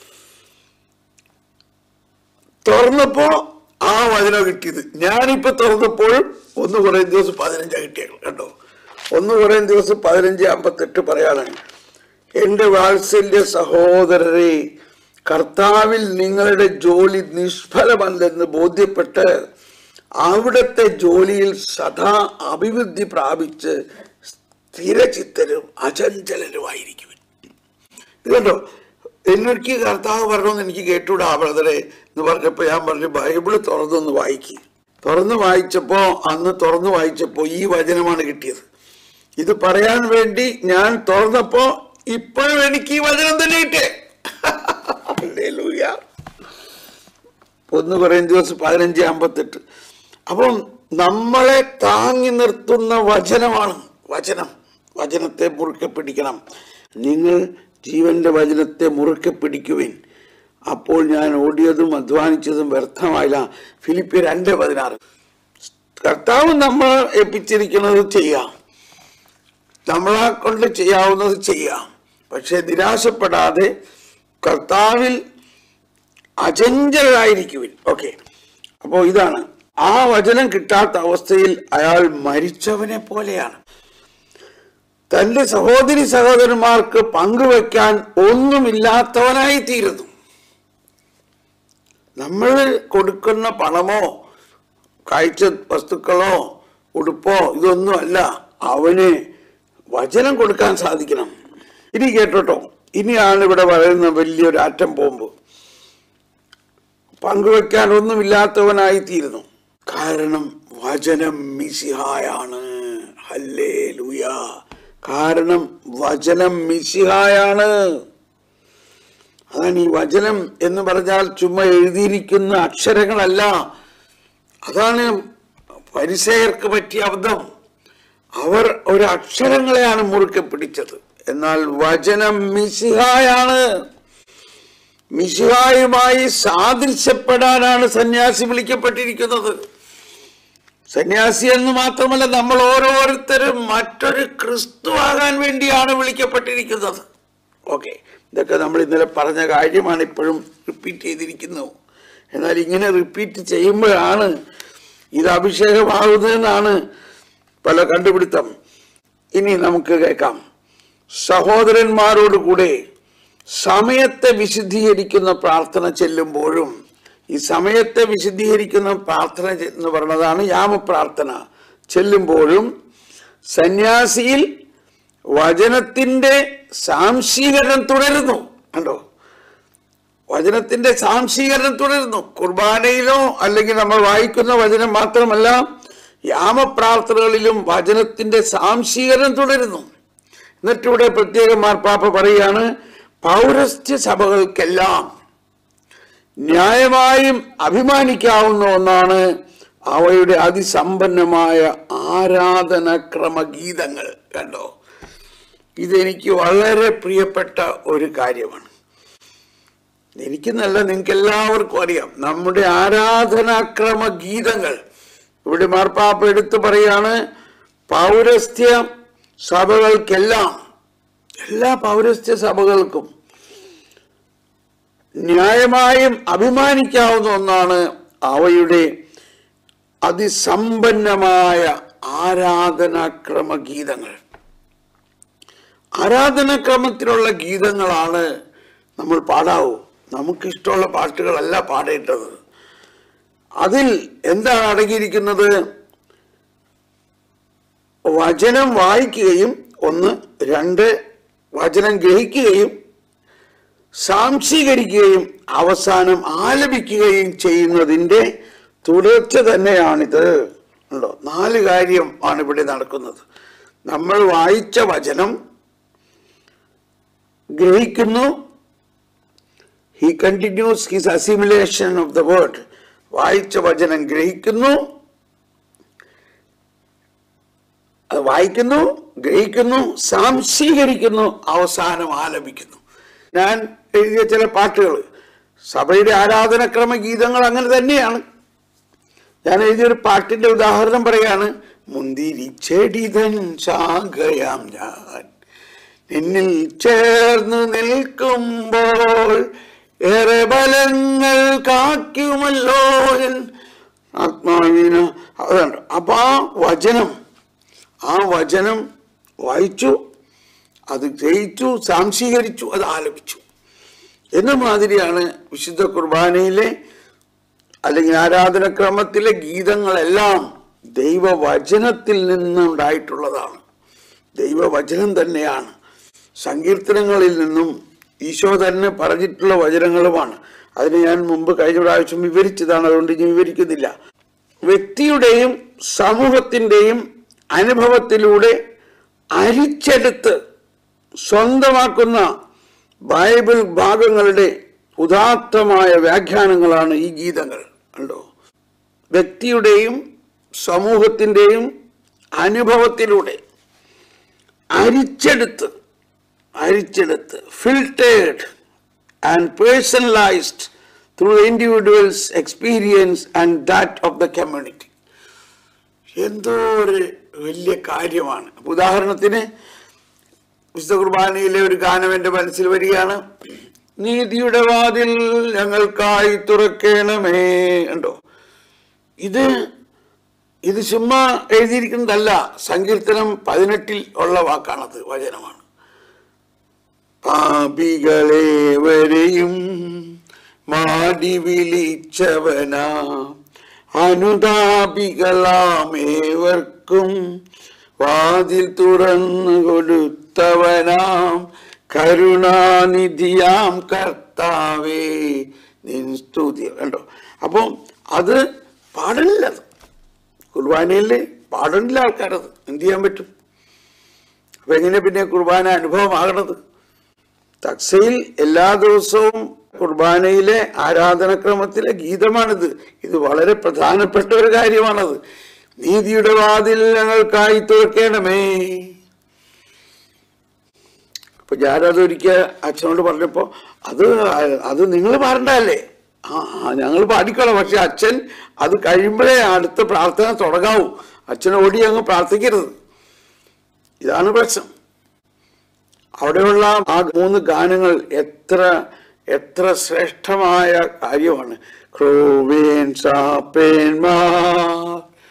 [SPEAKER 1] തുറന്നപ്പോ ആ വചനം കിട്ടിയത് ഞാനിപ്പോ തുറന്നപ്പോഴും ഒന്ന് കുറെ ദിവസം പതിനഞ്ചാ കിട്ടിയത് കേട്ടോ ഒന്ന് കുറെ ദിവസം പതിനഞ്ച് അമ്പത്തെട്ട് പറയാണ് എന്റെ വാത്സല്യ സഹോദരരെ കർത്താവിൽ നിങ്ങളുടെ ജോലി നിഷ്ഫലമല്ലെന്ന് ബോധ്യപ്പെട്ട് അവിടുത്തെ ജോലിയിൽ സദാ അഭിവൃദ്ധി പ്രാപിച്ച് സ്ഥിരചിത്തരും അചഞ്ചലരുമായിരിക്കും ഇത് കണ്ടോ എനിക്ക് കർത്താവ് പറഞ്ഞോന്ന് എനിക്ക് കേട്ടൂടാ ബ്രദറെ എന്ന് പറഞ്ഞപ്പോ ഞാൻ പറഞ്ഞു ബൈബിള് തുറന്നൊന്ന് വായിക്കുക തുറന്ന് വായിച്ചപ്പോ അന്ന് തുറന്ന് വായിച്ചപ്പോ ഈ വചനമാണ് കിട്ടിയത് ഇത് പറയാൻ വേണ്ടി ഞാൻ തുറന്നപ്പോ ഇപ്പോഴും എനിക്ക് ഈ വചനം തന്നെ കിട്ടേ ഹല്ലേലൂയ ഒന്ന് കുറയും ദിവസം പതിനഞ്ച് അമ്പത്തെട്ട് അപ്പം നമ്മളെ താങ്ങി നിർത്തുന്ന വചനമാണ് വചനം വചനത്തെ മുറുക്കെ പിടിക്കണം നിങ്ങൾ ജീവന്റെ വചനത്തെ മുറുക്കെ പിടിക്കുവിൻ അപ്പോൾ ഞാൻ ഓടിയതും അധ്വാനിച്ചതും വ്യർത്ഥമായില്ല ഫിലിപ്പിയ രണ്ട് പതിനാറ് കർത്താവ് നമ്മൾ ഏൽപ്പിച്ചിരിക്കുന്നത് ചെയ്യാം നമ്മളെ കൊണ്ട് ചെയ്യാവുന്നത് ചെയ്യാം പക്ഷെ നിരാശപ്പെടാതെ കർത്താവിൽ അചഞ്ചലായിരിക്കുവിൻ ഓക്കെ അപ്പോൾ ഇതാണ് ആ വചനം കിട്ടാത്ത അവസ്ഥയിൽ അയാൾ മരിച്ചവനെ പോലെയാണ് തന്റെ സഹോദരി സഹോദരന്മാർക്ക് പങ്കുവെക്കാൻ ഒന്നുമില്ലാത്തവനായി തീരുന്നു നമ്മൾ കൊടുക്കുന്ന പണമോ കാഴ്ച വസ്തുക്കളോ ഉടുപ്പോ ഇതൊന്നുമല്ല അവന് വചനം കൊടുക്കാൻ സാധിക്കണം ഇനി കേട്ടോട്ടോ ഇനിയാണ് ഇവിടെ പറയുന്ന വലിയൊരു ആറ്റം ബോംബ് പങ്കുവെക്കാൻ ഒന്നുമില്ലാത്തവനായി തീരുന്നു കാരണം വചനം മിസിഹായാണ് ഹല്ലേ കാരണം വചനം മിസിഹായാണ് അതാണ് ഈ വചനം എന്ന് പറഞ്ഞാൽ ചുമ്മാ എഴുതിയിരിക്കുന്ന അക്ഷരങ്ങളല്ല അതാണ് പരിസയർക്ക് പറ്റിയ അബദ്ധം അവർ ഒരു അക്ഷരങ്ങളെയാണ് മുറുക്കെ പിടിച്ചത് എന്നാൽ വചനം മിസിഹായാണ് മിശിഹായുമായി സാദൃശ്യപ്പെടാനാണ് സന്യാസി വിളിക്കപ്പെട്ടിരിക്കുന്നത് സന്യാസി എന്ന് മാത്രമല്ല നമ്മൾ ഓരോരുത്തരും മറ്റൊരു ക്രിസ്തു ആകാൻ വേണ്ടിയാണ് വിളിക്കപ്പെട്ടിരിക്കുന്നത് ഓക്കെ ഇതൊക്കെ നമ്മൾ ഇന്നലെ പറഞ്ഞ കാര്യമാണ് ഇപ്പോഴും റിപ്പീറ്റ് ചെയ്തിരിക്കുന്നു എന്നാൽ ഇങ്ങനെ റിപ്പീറ്റ് ചെയ്യുമ്പോഴാണ് ഇത് അഭിഷേകമാകുന്നതെന്നാണ് പല കണ്ടുപിടുത്തം ഇനി നമുക്ക് കേൾക്കാം സഹോദരന്മാരോട് കൂടെ സമയത്തെ വിശുദ്ധീകരിക്കുന്ന പ്രാർത്ഥന ചെല്ലുമ്പോഴും ഈ സമയത്തെ വിശുദ്ധീകരിക്കുന്ന പ്രാർത്ഥന ചെ- എന്ന് പറയുന്നതാണ് യാമപ്രാർത്ഥന ചെല്ലുമ്പോഴും സന്യാസിയിൽ വചനത്തിന്റെ സാംശീകരണം തുടരുന്നു കണ്ടോ വചനത്തിന്റെ സാംശീകരണം തുടരുന്നു കുർബാനയിലോ അല്ലെങ്കിൽ നമ്മൾ വായിക്കുന്ന വചനം മാത്രമല്ല യാമപ്രാർത്ഥനകളിലും വചനത്തിന്റെ സാംശീകരണം തുടരുന്നു എന്നിട്ടിവിടെ പ്രത്യേകം മാർപ്പാപ്പ പറയുകയാണ് പൗരസ്ത്യ സഭകൾക്കെല്ലാം ന്യായമായും അഭിമാനിക്കാവുന്ന ഒന്നാണ് അവയുടെ അതിസമ്പന്നമായ ആരാധനക്രമ ഗീതങ്ങൾ കണ്ടോ ഇതെനിക്ക് വളരെ പ്രിയപ്പെട്ട ഒരു കാര്യമാണ് എനിക്കെന്നല്ല നിങ്ങൾക്ക് എല്ലാവർക്കും അറിയാം നമ്മുടെ ആരാധനാക്രമ ഗീതങ്ങൾ ഇവിടെ മാർപ്പാപ്പ എടുത്തു പറയാണ് പൗരസ്ത്യ സഭകൾക്കെല്ലാം എല്ലാ പൗരസ്ത്യ സഭകൾക്കും ന്യായമായും അഭിമാനിക്കാവുന്ന ഒന്നാണ് അവയുടെ അതിസമ്പന്നമായ ആരാധനാക്രമ ഗീതങ്ങൾ ആരാധനാക്രമത്തിലുള്ള ഗീതങ്ങളാണ് നമ്മൾ പാടാവൂ നമുക്കിഷ്ടമുള്ള പാട്ടുകളല്ല പാടേണ്ടത് അതിൽ എന്താണ് അടങ്ങിയിരിക്കുന്നത് വചനം വായിക്കുകയും ഒന്ന് രണ്ട് വചനം ഗ്രഹിക്കുകയും സാംശീകരിക്കുകയും അവസാനം ആലപിക്കുകയും ചെയ്യുന്നതിൻ്റെ തുടർച്ച തന്നെയാണിത് ഉണ്ടോ നാല് കാര്യം ആണ് ഇവിടെ നടക്കുന്നത് നമ്മൾ വായിച്ച വചനം ഗ്രഹിക്കുന്നു he continues his assimilation of the word വായിച്ച വചനം ഗ്രഹിക്കുന്നു അത് വായിക്കുന്നു ഗ്രഹിക്കുന്നു സാംശീകരിക്കുന്നു അവസാനം ആലപിക്കുന്നു ഞാൻ എഴുതിയ ചില പാട്ടുകൾ സഭയുടെ ആരാധനക്രമ ഗീതങ്ങൾ അങ്ങനെ തന്നെയാണ് ഞാൻ എഴുതിയൊരു പാട്ടിന്റെ ഉദാഹരണം പറയാണ് മുന്തിരി ചെടിതൻ ശാഖയാം ഞാൻ നിന്നിൽ ചേർന്ന് നിൽക്കുമ്പോൾ ഏറെ ബലങ്ങൾ കാക്കുമല്ലോ എൻ ആത്മാവിന് അതുണ്ട് അപ്പൊ ആ വചനം ആ വചനം വായിച്ചു അത് ഗ്രഹിച്ചു സാംശീകരിച്ചു അത് ആലപിച്ചു എന്ന മാതിരിയാണ് വിശുദ്ധ കുർബാനയിലെ അല്ലെങ്കിൽ ആരാധനക്രമത്തിലെ ഗീതങ്ങളെല്ലാം ദൈവവചനത്തിൽ നിന്നുണ്ടായിട്ടുള്ളതാണ് ദൈവവചനം തന്നെയാണ് സങ്കീർത്തനങ്ങളിൽ നിന്നും ഈശോ തന്നെ പറഞ്ഞിട്ടുള്ള വചനങ്ങളുമാണ് അതിന് ഞാൻ മുമ്പ് കഴിഞ്ഞ പ്രാവശ്യം വിവരിച്ചതാണ് അതുകൊണ്ട് ഇനി വിവരിക്കുന്നില്ല വ്യക്തിയുടെയും സമൂഹത്തിൻ്റെയും അനുഭവത്തിലൂടെ അരിച്ചെടുത്ത് സ്വന്തമാക്കുന്ന ബൈബിൾ ഭാഗങ്ങളുടെ ഉദാത്തമായ വ്യാഖ്യാനങ്ങളാണ് ഈ ഗീതങ്ങൾ കണ്ടോ വ്യക്തിയുടെയും സമൂഹത്തിൻ്റെയും അനുഭവത്തിലൂടെ അരിച്ചെടുത്ത് അരിച്ചെടുത്ത് filtered and personalised through individuals experience and that of the community എന്തോ ഒരു വലിയ കാര്യമാണ് അപ്പൊ ഉദാഹരണത്തിന് വിശുദ്ധ കുർബാനയിലെ ഒരു ഗാനം എൻ്റെ മനസ്സിൽ വരികയാണ് നീതിയുടെ വാതിൽ ഞങ്ങൾക്കായി തുറക്കണമേ ഉണ്ടോ ഇത് ഇത് ചുമ്മാ എഴുതിയിരിക്കുന്നതല്ല സങ്കീർത്തനം പതിനെട്ടിൽ ഉള്ള വാക്കാണത് വചനമാണ് പാപികളേവരെയും മാടി വിളിച്ചവനാ അനുതാപികളാമേവർക്കും വാതിൽ തുറന്നു കൊടുത്തവനാം കരുണാനിധിയാം കർത്താവേ നിൻ സ്തുതി കണ്ടോ അപ്പം അത് പാടണില്ല അത് കുർബാനയിൽ പാടണില്ല ആൾക്കാരത് എന്ത് ചെയ്യാൻ പറ്റും അപ്പൊ എങ്ങനെ പിന്നെ കുർബാന അനുഭവമാകണത് തക്സയിൽ എല്ലാ ദിവസവും കുർബാനയിലെ ആരാധനക്രമത്തിലെ ഗീതമാണിത് ഇത് വളരെ പ്രധാനപ്പെട്ട ഒരു കാര്യമാണത് നീതിയുടെ വാതിൽ ഞങ്ങൾക്കായി തുറക്കണമേ അപ്പൊ ഞാനത് ഒരിക്കൽ അച്ഛനോട് പറഞ്ഞപ്പോ അത് അത് നിങ്ങൾ പാടണ്ടല്ലേ ആ ഞങ്ങൾ പാടിക്കോളാം പക്ഷെ അച്ഛൻ അത് കഴിയുമ്പോഴേ അടുത്ത പ്രാർത്ഥന തുടങ്ങാവൂ അച്ഛൻ ഓടി അങ്ങ് പ്രാർത്ഥിക്കരുത് ഇതാണ് പ്രശ്നം അവിടെയുള്ള ആ മൂന്ന് ഗാനങ്ങൾ എത്ര എത്ര ശ്രേഷ്ഠമായ കാര്യമാണ് ക്രോവേൻ സാപ്പേന്മാർ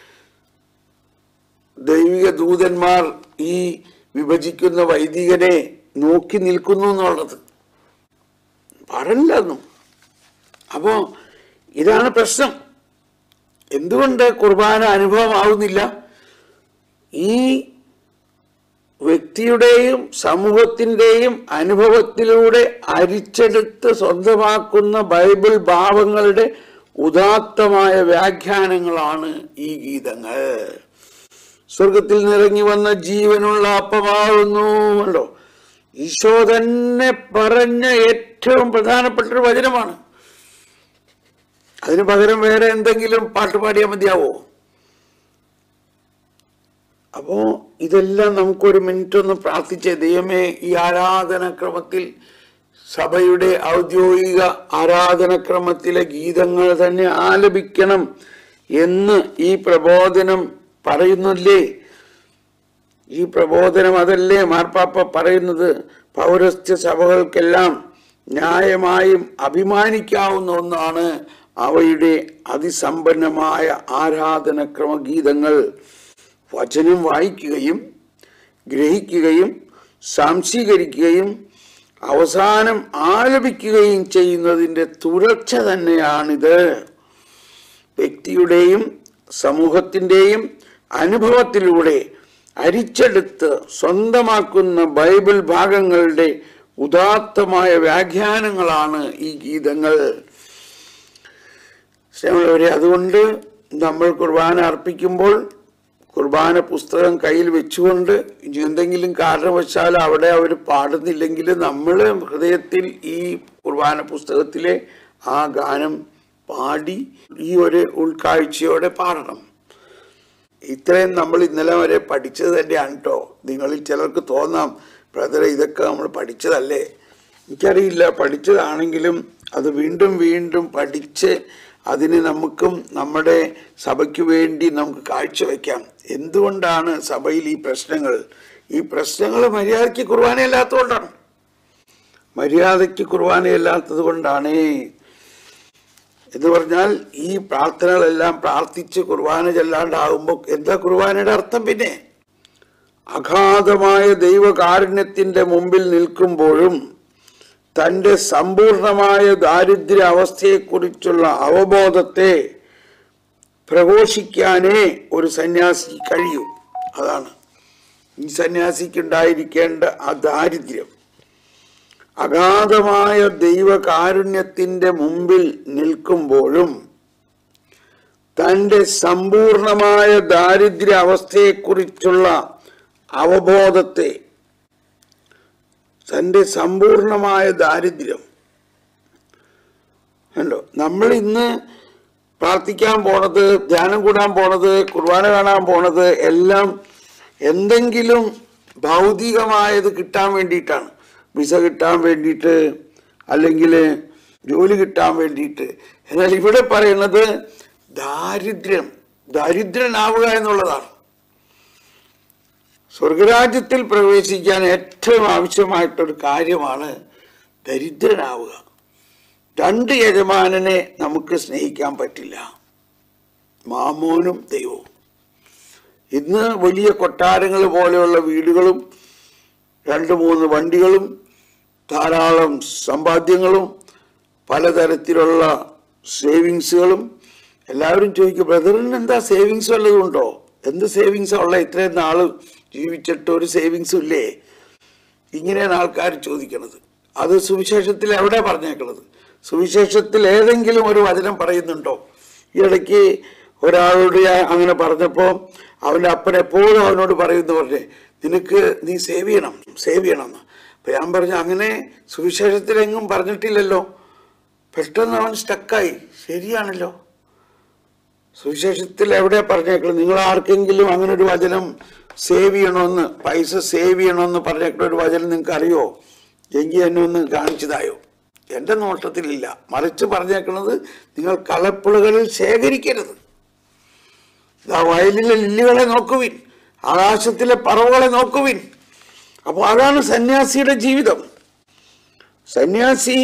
[SPEAKER 1] ദൈവിക ദൂതന്മാർ ഈ വിഭജിക്കുന്ന വൈദികനെ നോക്കി നിൽക്കുന്നു എന്നുള്ളത് പറഞ്ഞില്ലെന്നും അപ്പോ ഇതാണ് പ്രശ്നം എന്തുകൊണ്ട് കുർബാന അനുഭവമാവുന്നില്ല ഈ വ്യക്തിയുടെയും സമൂഹത്തിൻ്റെയും അനുഭവത്തിലൂടെ അരിച്ചെടുത്ത് സ്വന്തമാക്കുന്ന ബൈബിൾ ഭാവങ്ങളുടെ ഉദാത്തമായ വ്യാഖ്യാനങ്ങളാണ് ഈ ഗീതങ്ങൾ സ്വർഗത്തിൽ നിറങ്ങി വന്ന ജീവനുള്ള അപ്പമാകുന്നു ഉണ്ടോ ഈശോ തന്നെ പറഞ്ഞ ഏറ്റവും പ്രധാനപ്പെട്ട ഒരു വചനമാണ് അതിന് പകരം വേറെ എന്തെങ്കിലും പാട്ട് പാടിയാൽ മതിയാവോ അപ്പോ ഇതെല്ലാം നമുക്കൊരു മിനിറ്റ് ഒന്ന് പ്രാർത്ഥിച്ചേ ദൈവമേ ഈ ആരാധനക്രമത്തിൽ സഭയുടെ ഔദ്യോഗിക ആരാധനക്രമത്തിലെ ഗീതങ്ങൾ തന്നെ ആലപിക്കണം എന്ന് ഈ പ്രബോധനം പറയുന്നില്ലേ ഈ പ്രബോധനം അതല്ലേ മാർപ്പാപ്പ പറയുന്നത് പൗരസ്ത്യ സഭകൾക്കെല്ലാം ന്യായമായും അഭിമാനിക്കാവുന്ന ഒന്നാണ് അവയുടെ അതിസമ്പന്നമായ ആരാധനക്രമ ഗീതങ്ങൾ വചനം വായിക്കുകയും ഗ്രഹിക്കുകയും സംശീകരിക്കുകയും അവസാനം ആലപിക്കുകയും ചെയ്യുന്നതിൻ്റെ തുടർച്ച തന്നെയാണിത് വ്യക്തിയുടെയും സമൂഹത്തിൻ്റെയും അനുഭവത്തിലൂടെ അരിച്ചെടുത്ത് സ്വന്തമാക്കുന്ന ബൈബിൾ ഭാഗങ്ങളുടെ ഉദാത്തമായ വ്യാഖ്യാനങ്ങളാണ് ഈ ഗീതങ്ങൾ സ്നേഹമുള്ളവരെ അതുകൊണ്ട് നമ്മൾ കുർബാന അർപ്പിക്കുമ്പോൾ കുർബാന പുസ്തകം കയ്യിൽ വെച്ചുകൊണ്ട് ഇനി എന്തെങ്കിലും കാരണവശാൽ അവിടെ അവർ പാടുന്നില്ലെങ്കിൽ നമ്മൾ ഹൃദയത്തിൽ ഈ കുർബാന പുസ്തകത്തിലെ ആ ഗാനം പാടി ഈ ഒരു ഉൾക്കാഴ്ചയോടെ പാടണം ഇത്രയും നമ്മൾ ഇന്നലെ വരെ പഠിച്ചത് തന്നെയാണ് കേട്ടോ നിങ്ങളിൽ ചിലർക്ക് തോന്നാം ബ്രദറെ ഇതൊക്കെ നമ്മൾ പഠിച്ചതല്ലേ എനിക്കറിയില്ല പഠിച്ചതാണെങ്കിലും അത് വീണ്ടും വീണ്ടും പഠിച്ച് അതിന് നമുക്കും നമ്മുടെ സഭയ്ക്ക് വേണ്ടി നമുക്ക് കാഴ്ചവെക്കാം എന്തുകൊണ്ടാണ് സഭയിൽ ഈ പ്രശ്നങ്ങൾ ഈ പ്രശ്നങ്ങൾ മര്യാദയ്ക്ക് കുർബാനയല്ലാത്തതുകൊണ്ടാണ് മര്യാദയ്ക്ക് കുർബാനയല്ലാത്തത് കൊണ്ടാണ് എന്ന് പറഞ്ഞാൽ ഈ പ്രാർത്ഥനകളെല്ലാം പ്രാർത്ഥിച്ച് കുർബാന ചെല്ലാണ്ടാകുമ്പോൾ എന്താ കുർബാനയുടെ അർത്ഥം പിന്നെ അഗാധമായ ദൈവകാരുണ്യത്തിന്റെ മുമ്പിൽ നിൽക്കുമ്പോഴും തൻ്റെ സമ്പൂർണമായ ദാരിദ്ര്യ അവസ്ഥയെക്കുറിച്ചുള്ള അവബോധത്തെ പ്രഘോഷിക്കാനേ ഒരു സന്യാസി കഴിയൂ അതാണ് ഈ സന്യാസിക്കുണ്ടായിരിക്കേണ്ട ആ ദാരിദ്ര്യം അഗാധമായ ദൈവകാരുണ്യത്തിന്റെ മുമ്പിൽ നിൽക്കുമ്പോഴും തന്റെ സമ്പൂർണമായ ദാരിദ്ര്യ അവസ്ഥയെക്കുറിച്ചുള്ള അവബോധത്തെ തന്റെ സമ്പൂർണമായ ദാരിദ്ര്യം ഉണ്ടോ നമ്മൾ ഇന്ന് പ്രാർത്ഥിക്കാൻ പോണത് ധ്യാനം കൂടാൻ പോണത് കുർബാന കാണാൻ പോണത് എല്ലാം എന്തെങ്കിലും ഭൗതികമായത് കിട്ടാൻ വേണ്ടിയിട്ടാണ് വിസ കിട്ടാൻ വേണ്ടിയിട്ട് അല്ലെങ്കിൽ ജോലി കിട്ടാൻ വേണ്ടിയിട്ട് എന്നാൽ ഇവിടെ പറയുന്നത് ദാരിദ്ര്യം ദരിദ്രനാവുക എന്നുള്ളതാണ് സ്വർഗരാജ്യത്തിൽ പ്രവേശിക്കാൻ ഏറ്റവും ആവശ്യമായിട്ടൊരു കാര്യമാണ് ദരിദ്രനാവുക രണ്ട് യജമാനനെ നമുക്ക് സ്നേഹിക്കാൻ പറ്റില്ല മാമോനും ദൈവവും ഇന്ന് വലിയ കൊട്ടാരങ്ങൾ പോലെയുള്ള വീടുകളും രണ്ട് മൂന്ന് വണ്ടികളും ധാരാളം സമ്പാദ്യങ്ങളും പലതരത്തിലുള്ള സേവിങ്സുകളും എല്ലാവരും ചോദിക്കും ബ്രദറിന് എന്താ സേവിങ്സ് വല്ലതും ഉണ്ടോ എന്ത് സേവിങ്സാ ഉള്ള ഇത്രയും നാൾ ജീവിച്ചിട്ട് ഒരു സേവിങ്സും ഇല്ലേ ഇങ്ങനെയാണ് ആൾക്കാർ ചോദിക്കണത് അത് സുവിശേഷത്തിൽ എവിടെ പറഞ്ഞേക്കണത് സുവിശേഷത്തിൽ ഏതെങ്കിലും ഒരു വചനം പറയുന്നുണ്ടോ ഈ ഇടയ്ക്ക് ഒരാളോട് ഞാൻ അങ്ങനെ പറഞ്ഞപ്പോൾ അവൻ്റെ അപ്പൻ എപ്പോഴും അവനോട് പറയുന്നു പറഞ്ഞേ നിനക്ക് നീ സേവ് ചെയ്യണം സേവ് ചെയ്യണം എന്ന് അപ്പം ഞാൻ പറഞ്ഞു അങ്ങനെ സുവിശേഷത്തിലെങ്ങും പറഞ്ഞിട്ടില്ലല്ലോ പെട്ടെന്ന് അവൻ സ്റ്റക്കായി ശരിയാണല്ലോ സുവിശേഷത്തിൽ എവിടെ പറഞ്ഞേക്കണം നിങ്ങൾ ആർക്കെങ്കിലും അങ്ങനെ ഒരു വചനം സേവ് ചെയ്യണമെന്ന് പൈസ സേവ് ചെയ്യണമെന്ന് പറഞ്ഞേക്കുന്ന ഒരു വചനം നിങ്ങൾക്ക് അറിയോ എങ്കിൽ എന്നെ ഒന്ന് കാണിച്ചതായോ എൻ്റെ നോട്ടത്തിലില്ല മറിച്ച് പറഞ്ഞേക്കുന്നത് നിങ്ങൾ കളപ്പുളകളിൽ ശേഖരിക്കരുത് ദാ വയലിലെ ലില്ലികളെ നോക്കുവിൻ ആകാശത്തിലെ പറവുകളെ നോക്കുവിൻ അപ്പോൾ അതാണ് സന്യാസിയുടെ ജീവിതം സന്യാസി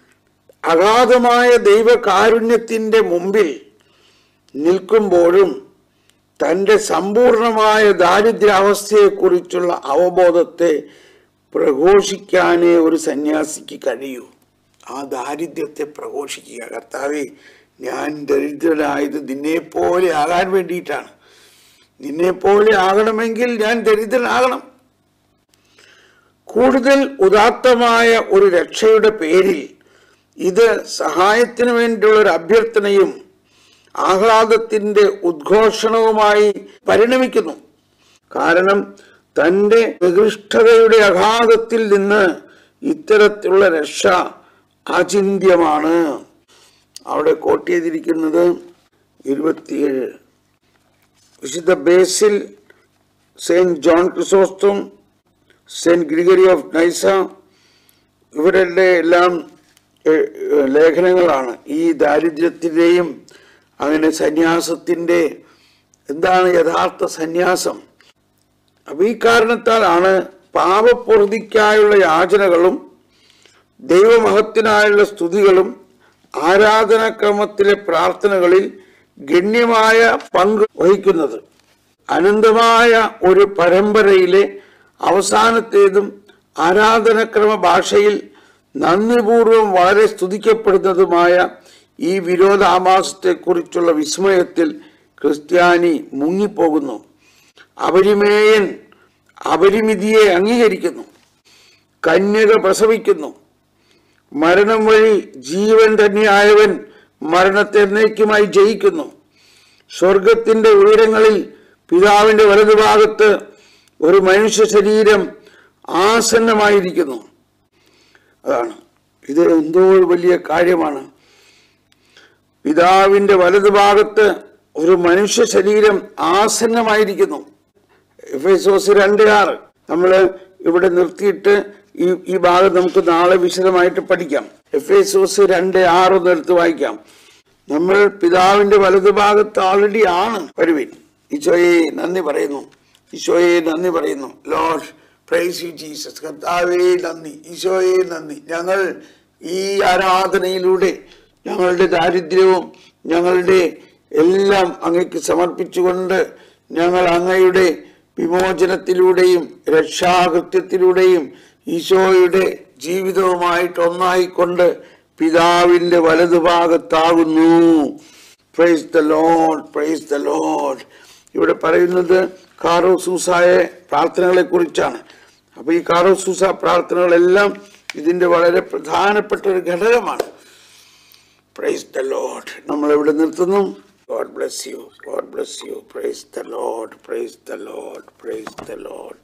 [SPEAKER 1] അഗാധമായ ദൈവകാരുണ്യത്തിൻ്റെ മുമ്പിൽ നിൽക്കുമ്പോഴും തൻ്റെ സമ്പൂർണമായ ദാരിദ്ര്യാവസ്ഥയെക്കുറിച്ചുള്ള അവബോധത്തെ പ്രഘോഷിക്കാനേ ഒരു സന്യാസിക്ക് കഴിയൂ ആ ദാരിദ്ര്യത്തെ പ്രഘോഷിക്കുക കർത്താവെ ഞാൻ ദരിദ്രനായത് നിന്നെപ്പോലെ ആകാൻ വേണ്ടിയിട്ടാണ് നിന്നെപ്പോലെ ആകണമെങ്കിൽ ഞാൻ ദരിദ്രനാകണം കൂടുതൽ ഉദാത്തമായ ഒരു രക്ഷയുടെ പേരിൽ ഇത് സഹായത്തിന് വേണ്ടിയുള്ള ഒരു അഭ്യർത്ഥനയും ആഹ്ലാദത്തിന്റെ ഉദ്ഘോഷണവുമായി പരിണമിക്കുന്നു കാരണം തൻ്റെ നികൃഷ്ടതയുടെ അഗാധത്തിൽ നിന്ന് ഇത്തരത്തിലുള്ള രക്ഷ അചിന്യമാണ് അവിടെ കോട്ട് ചെയ്തിരിക്കുന്നത് ഇരുപത്തിയേഴ് വിശുദ്ധ Basil Saint John Chrysostom Saint Gregory of Nyssa ഇവരുടെ എല്ലാം എ- എ- ലേഖനങ്ങളാണ് ഈ ദാരിദ്ര്യത്തിൻ്റെയും അങ്ങനെ സന്യാസത്തിൻ്റെ എന്താണ് യഥാർത്ഥ സന്യാസം അപ്പോൾ ഈ കാരണത്താലാണ് പാപപ്രതിക്കായുള്ള യാചനകളും ദൈവമഹത്തിനായുള്ള സ്തുതികളും ആരാധനാക്രമത്തിലെ പ്രാർത്ഥനകളിൽ ഗണ്യമായ പങ്ക് വഹിക്കുന്നത് അനന്തമായ ഒരു പരമ്പരയിലെ അവസാനത്തേതും ആരാധനക്രമ ഭാഷയിൽ നന്ദിപൂർവം വളരെ സ്തുതിക്കപ്പെടുന്നതുമായ ഈ വിരോധാഭാസത്തെക്കുറിച്ചുള്ള വിസ്മയത്തിൽ ക്രിസ്ത്യാനി മുങ്ങിപ്പോകുന്നു അപരിമേയൻ അപരിമിതിയെ അംഗീകരിക്കുന്നു കന്യക പ്രസവിക്കുന്നു മരണം വഴി ജീവൻ തന്നെയായവൻ മരണത്തെ എന്നേക്കുമായി ജയിക്കുന്നു സ്വർഗത്തിന്റെ ഉയരങ്ങളിൽ പിതാവിന്റെ വലതുഭാഗത്ത് ഒരു മനുഷ്യ ശരീരം ആസന്നമായിരിക്കുന്നു അതാണ് ഇത് എന്തോ ഒരു വലിയ കാര്യമാണ് പിതാവിന്റെ വലതുഭാഗത്ത് ഒരു മനുഷ്യ ശരീരം ആസന്നമായിരിക്കുന്നു എഫ് എസ് രണ്ട് ആറ് നമ്മൾ ഇവിടെ നിർത്തിയിട്ട് ഈ ഈ ഭാഗം നമുക്ക് നാളെ വിശദമായിട്ട് പഠിക്കാം എഫ് എസ് രണ്ട് ആറ് ഒന്ന് എടുത്ത് വായിക്കാം നമ്മൾ പിതാവിന്റെ വലതുഭാഗത്ത് ഓൾറെഡി ആണ് വരുവിൻ ഈശോയെ നന്ദി പറയുന്നു ഈശോയെ നന്ദി പറയുന്നു ലോഡ് പ്രൈസ് യു ജീസസ് കർത്താവേ നന്ദി ഈശോയെ നന്ദി ഞങ്ങൾ ഈ ആരാധനയിലൂടെ ഞങ്ങളുടെ ദാരിദ്ര്യവും ഞങ്ങളുടെ എല്ലാം അങ്ങയ്ക്ക് സമർപ്പിച്ചുകൊണ്ട് ഞങ്ങൾ അങ്ങയുടെ വിമോചനത്തിലൂടെയും രക്ഷാകൃത്യത്തിലൂടെയും ഈശോയുടെ ജീവിതവുമായിട്ട് ഒന്നായിക്കൊണ്ട് പിതാവിന്റെ വലതുഭാഗത്താകുന്നു praise the Lord praise the Lord ഇവിടെ പറയുന്നത് കാറോ സൂസായ പ്രാർത്ഥനകളെ കുറിച്ചാണ് അപ്പൊ ഈ കാറോ സൂസ പ്രാർത്ഥനകളെല്ലാം ഇതിൻ്റെ വളരെ പ്രധാനപ്പെട്ട ഒരു ഘടകമാണ് പ്രൈസ് ദ ലോഡ് നമ്മൾ എവിടെ നിർത്തുന്നു God bless you God bless you praise the Lord praise the Lord praise the load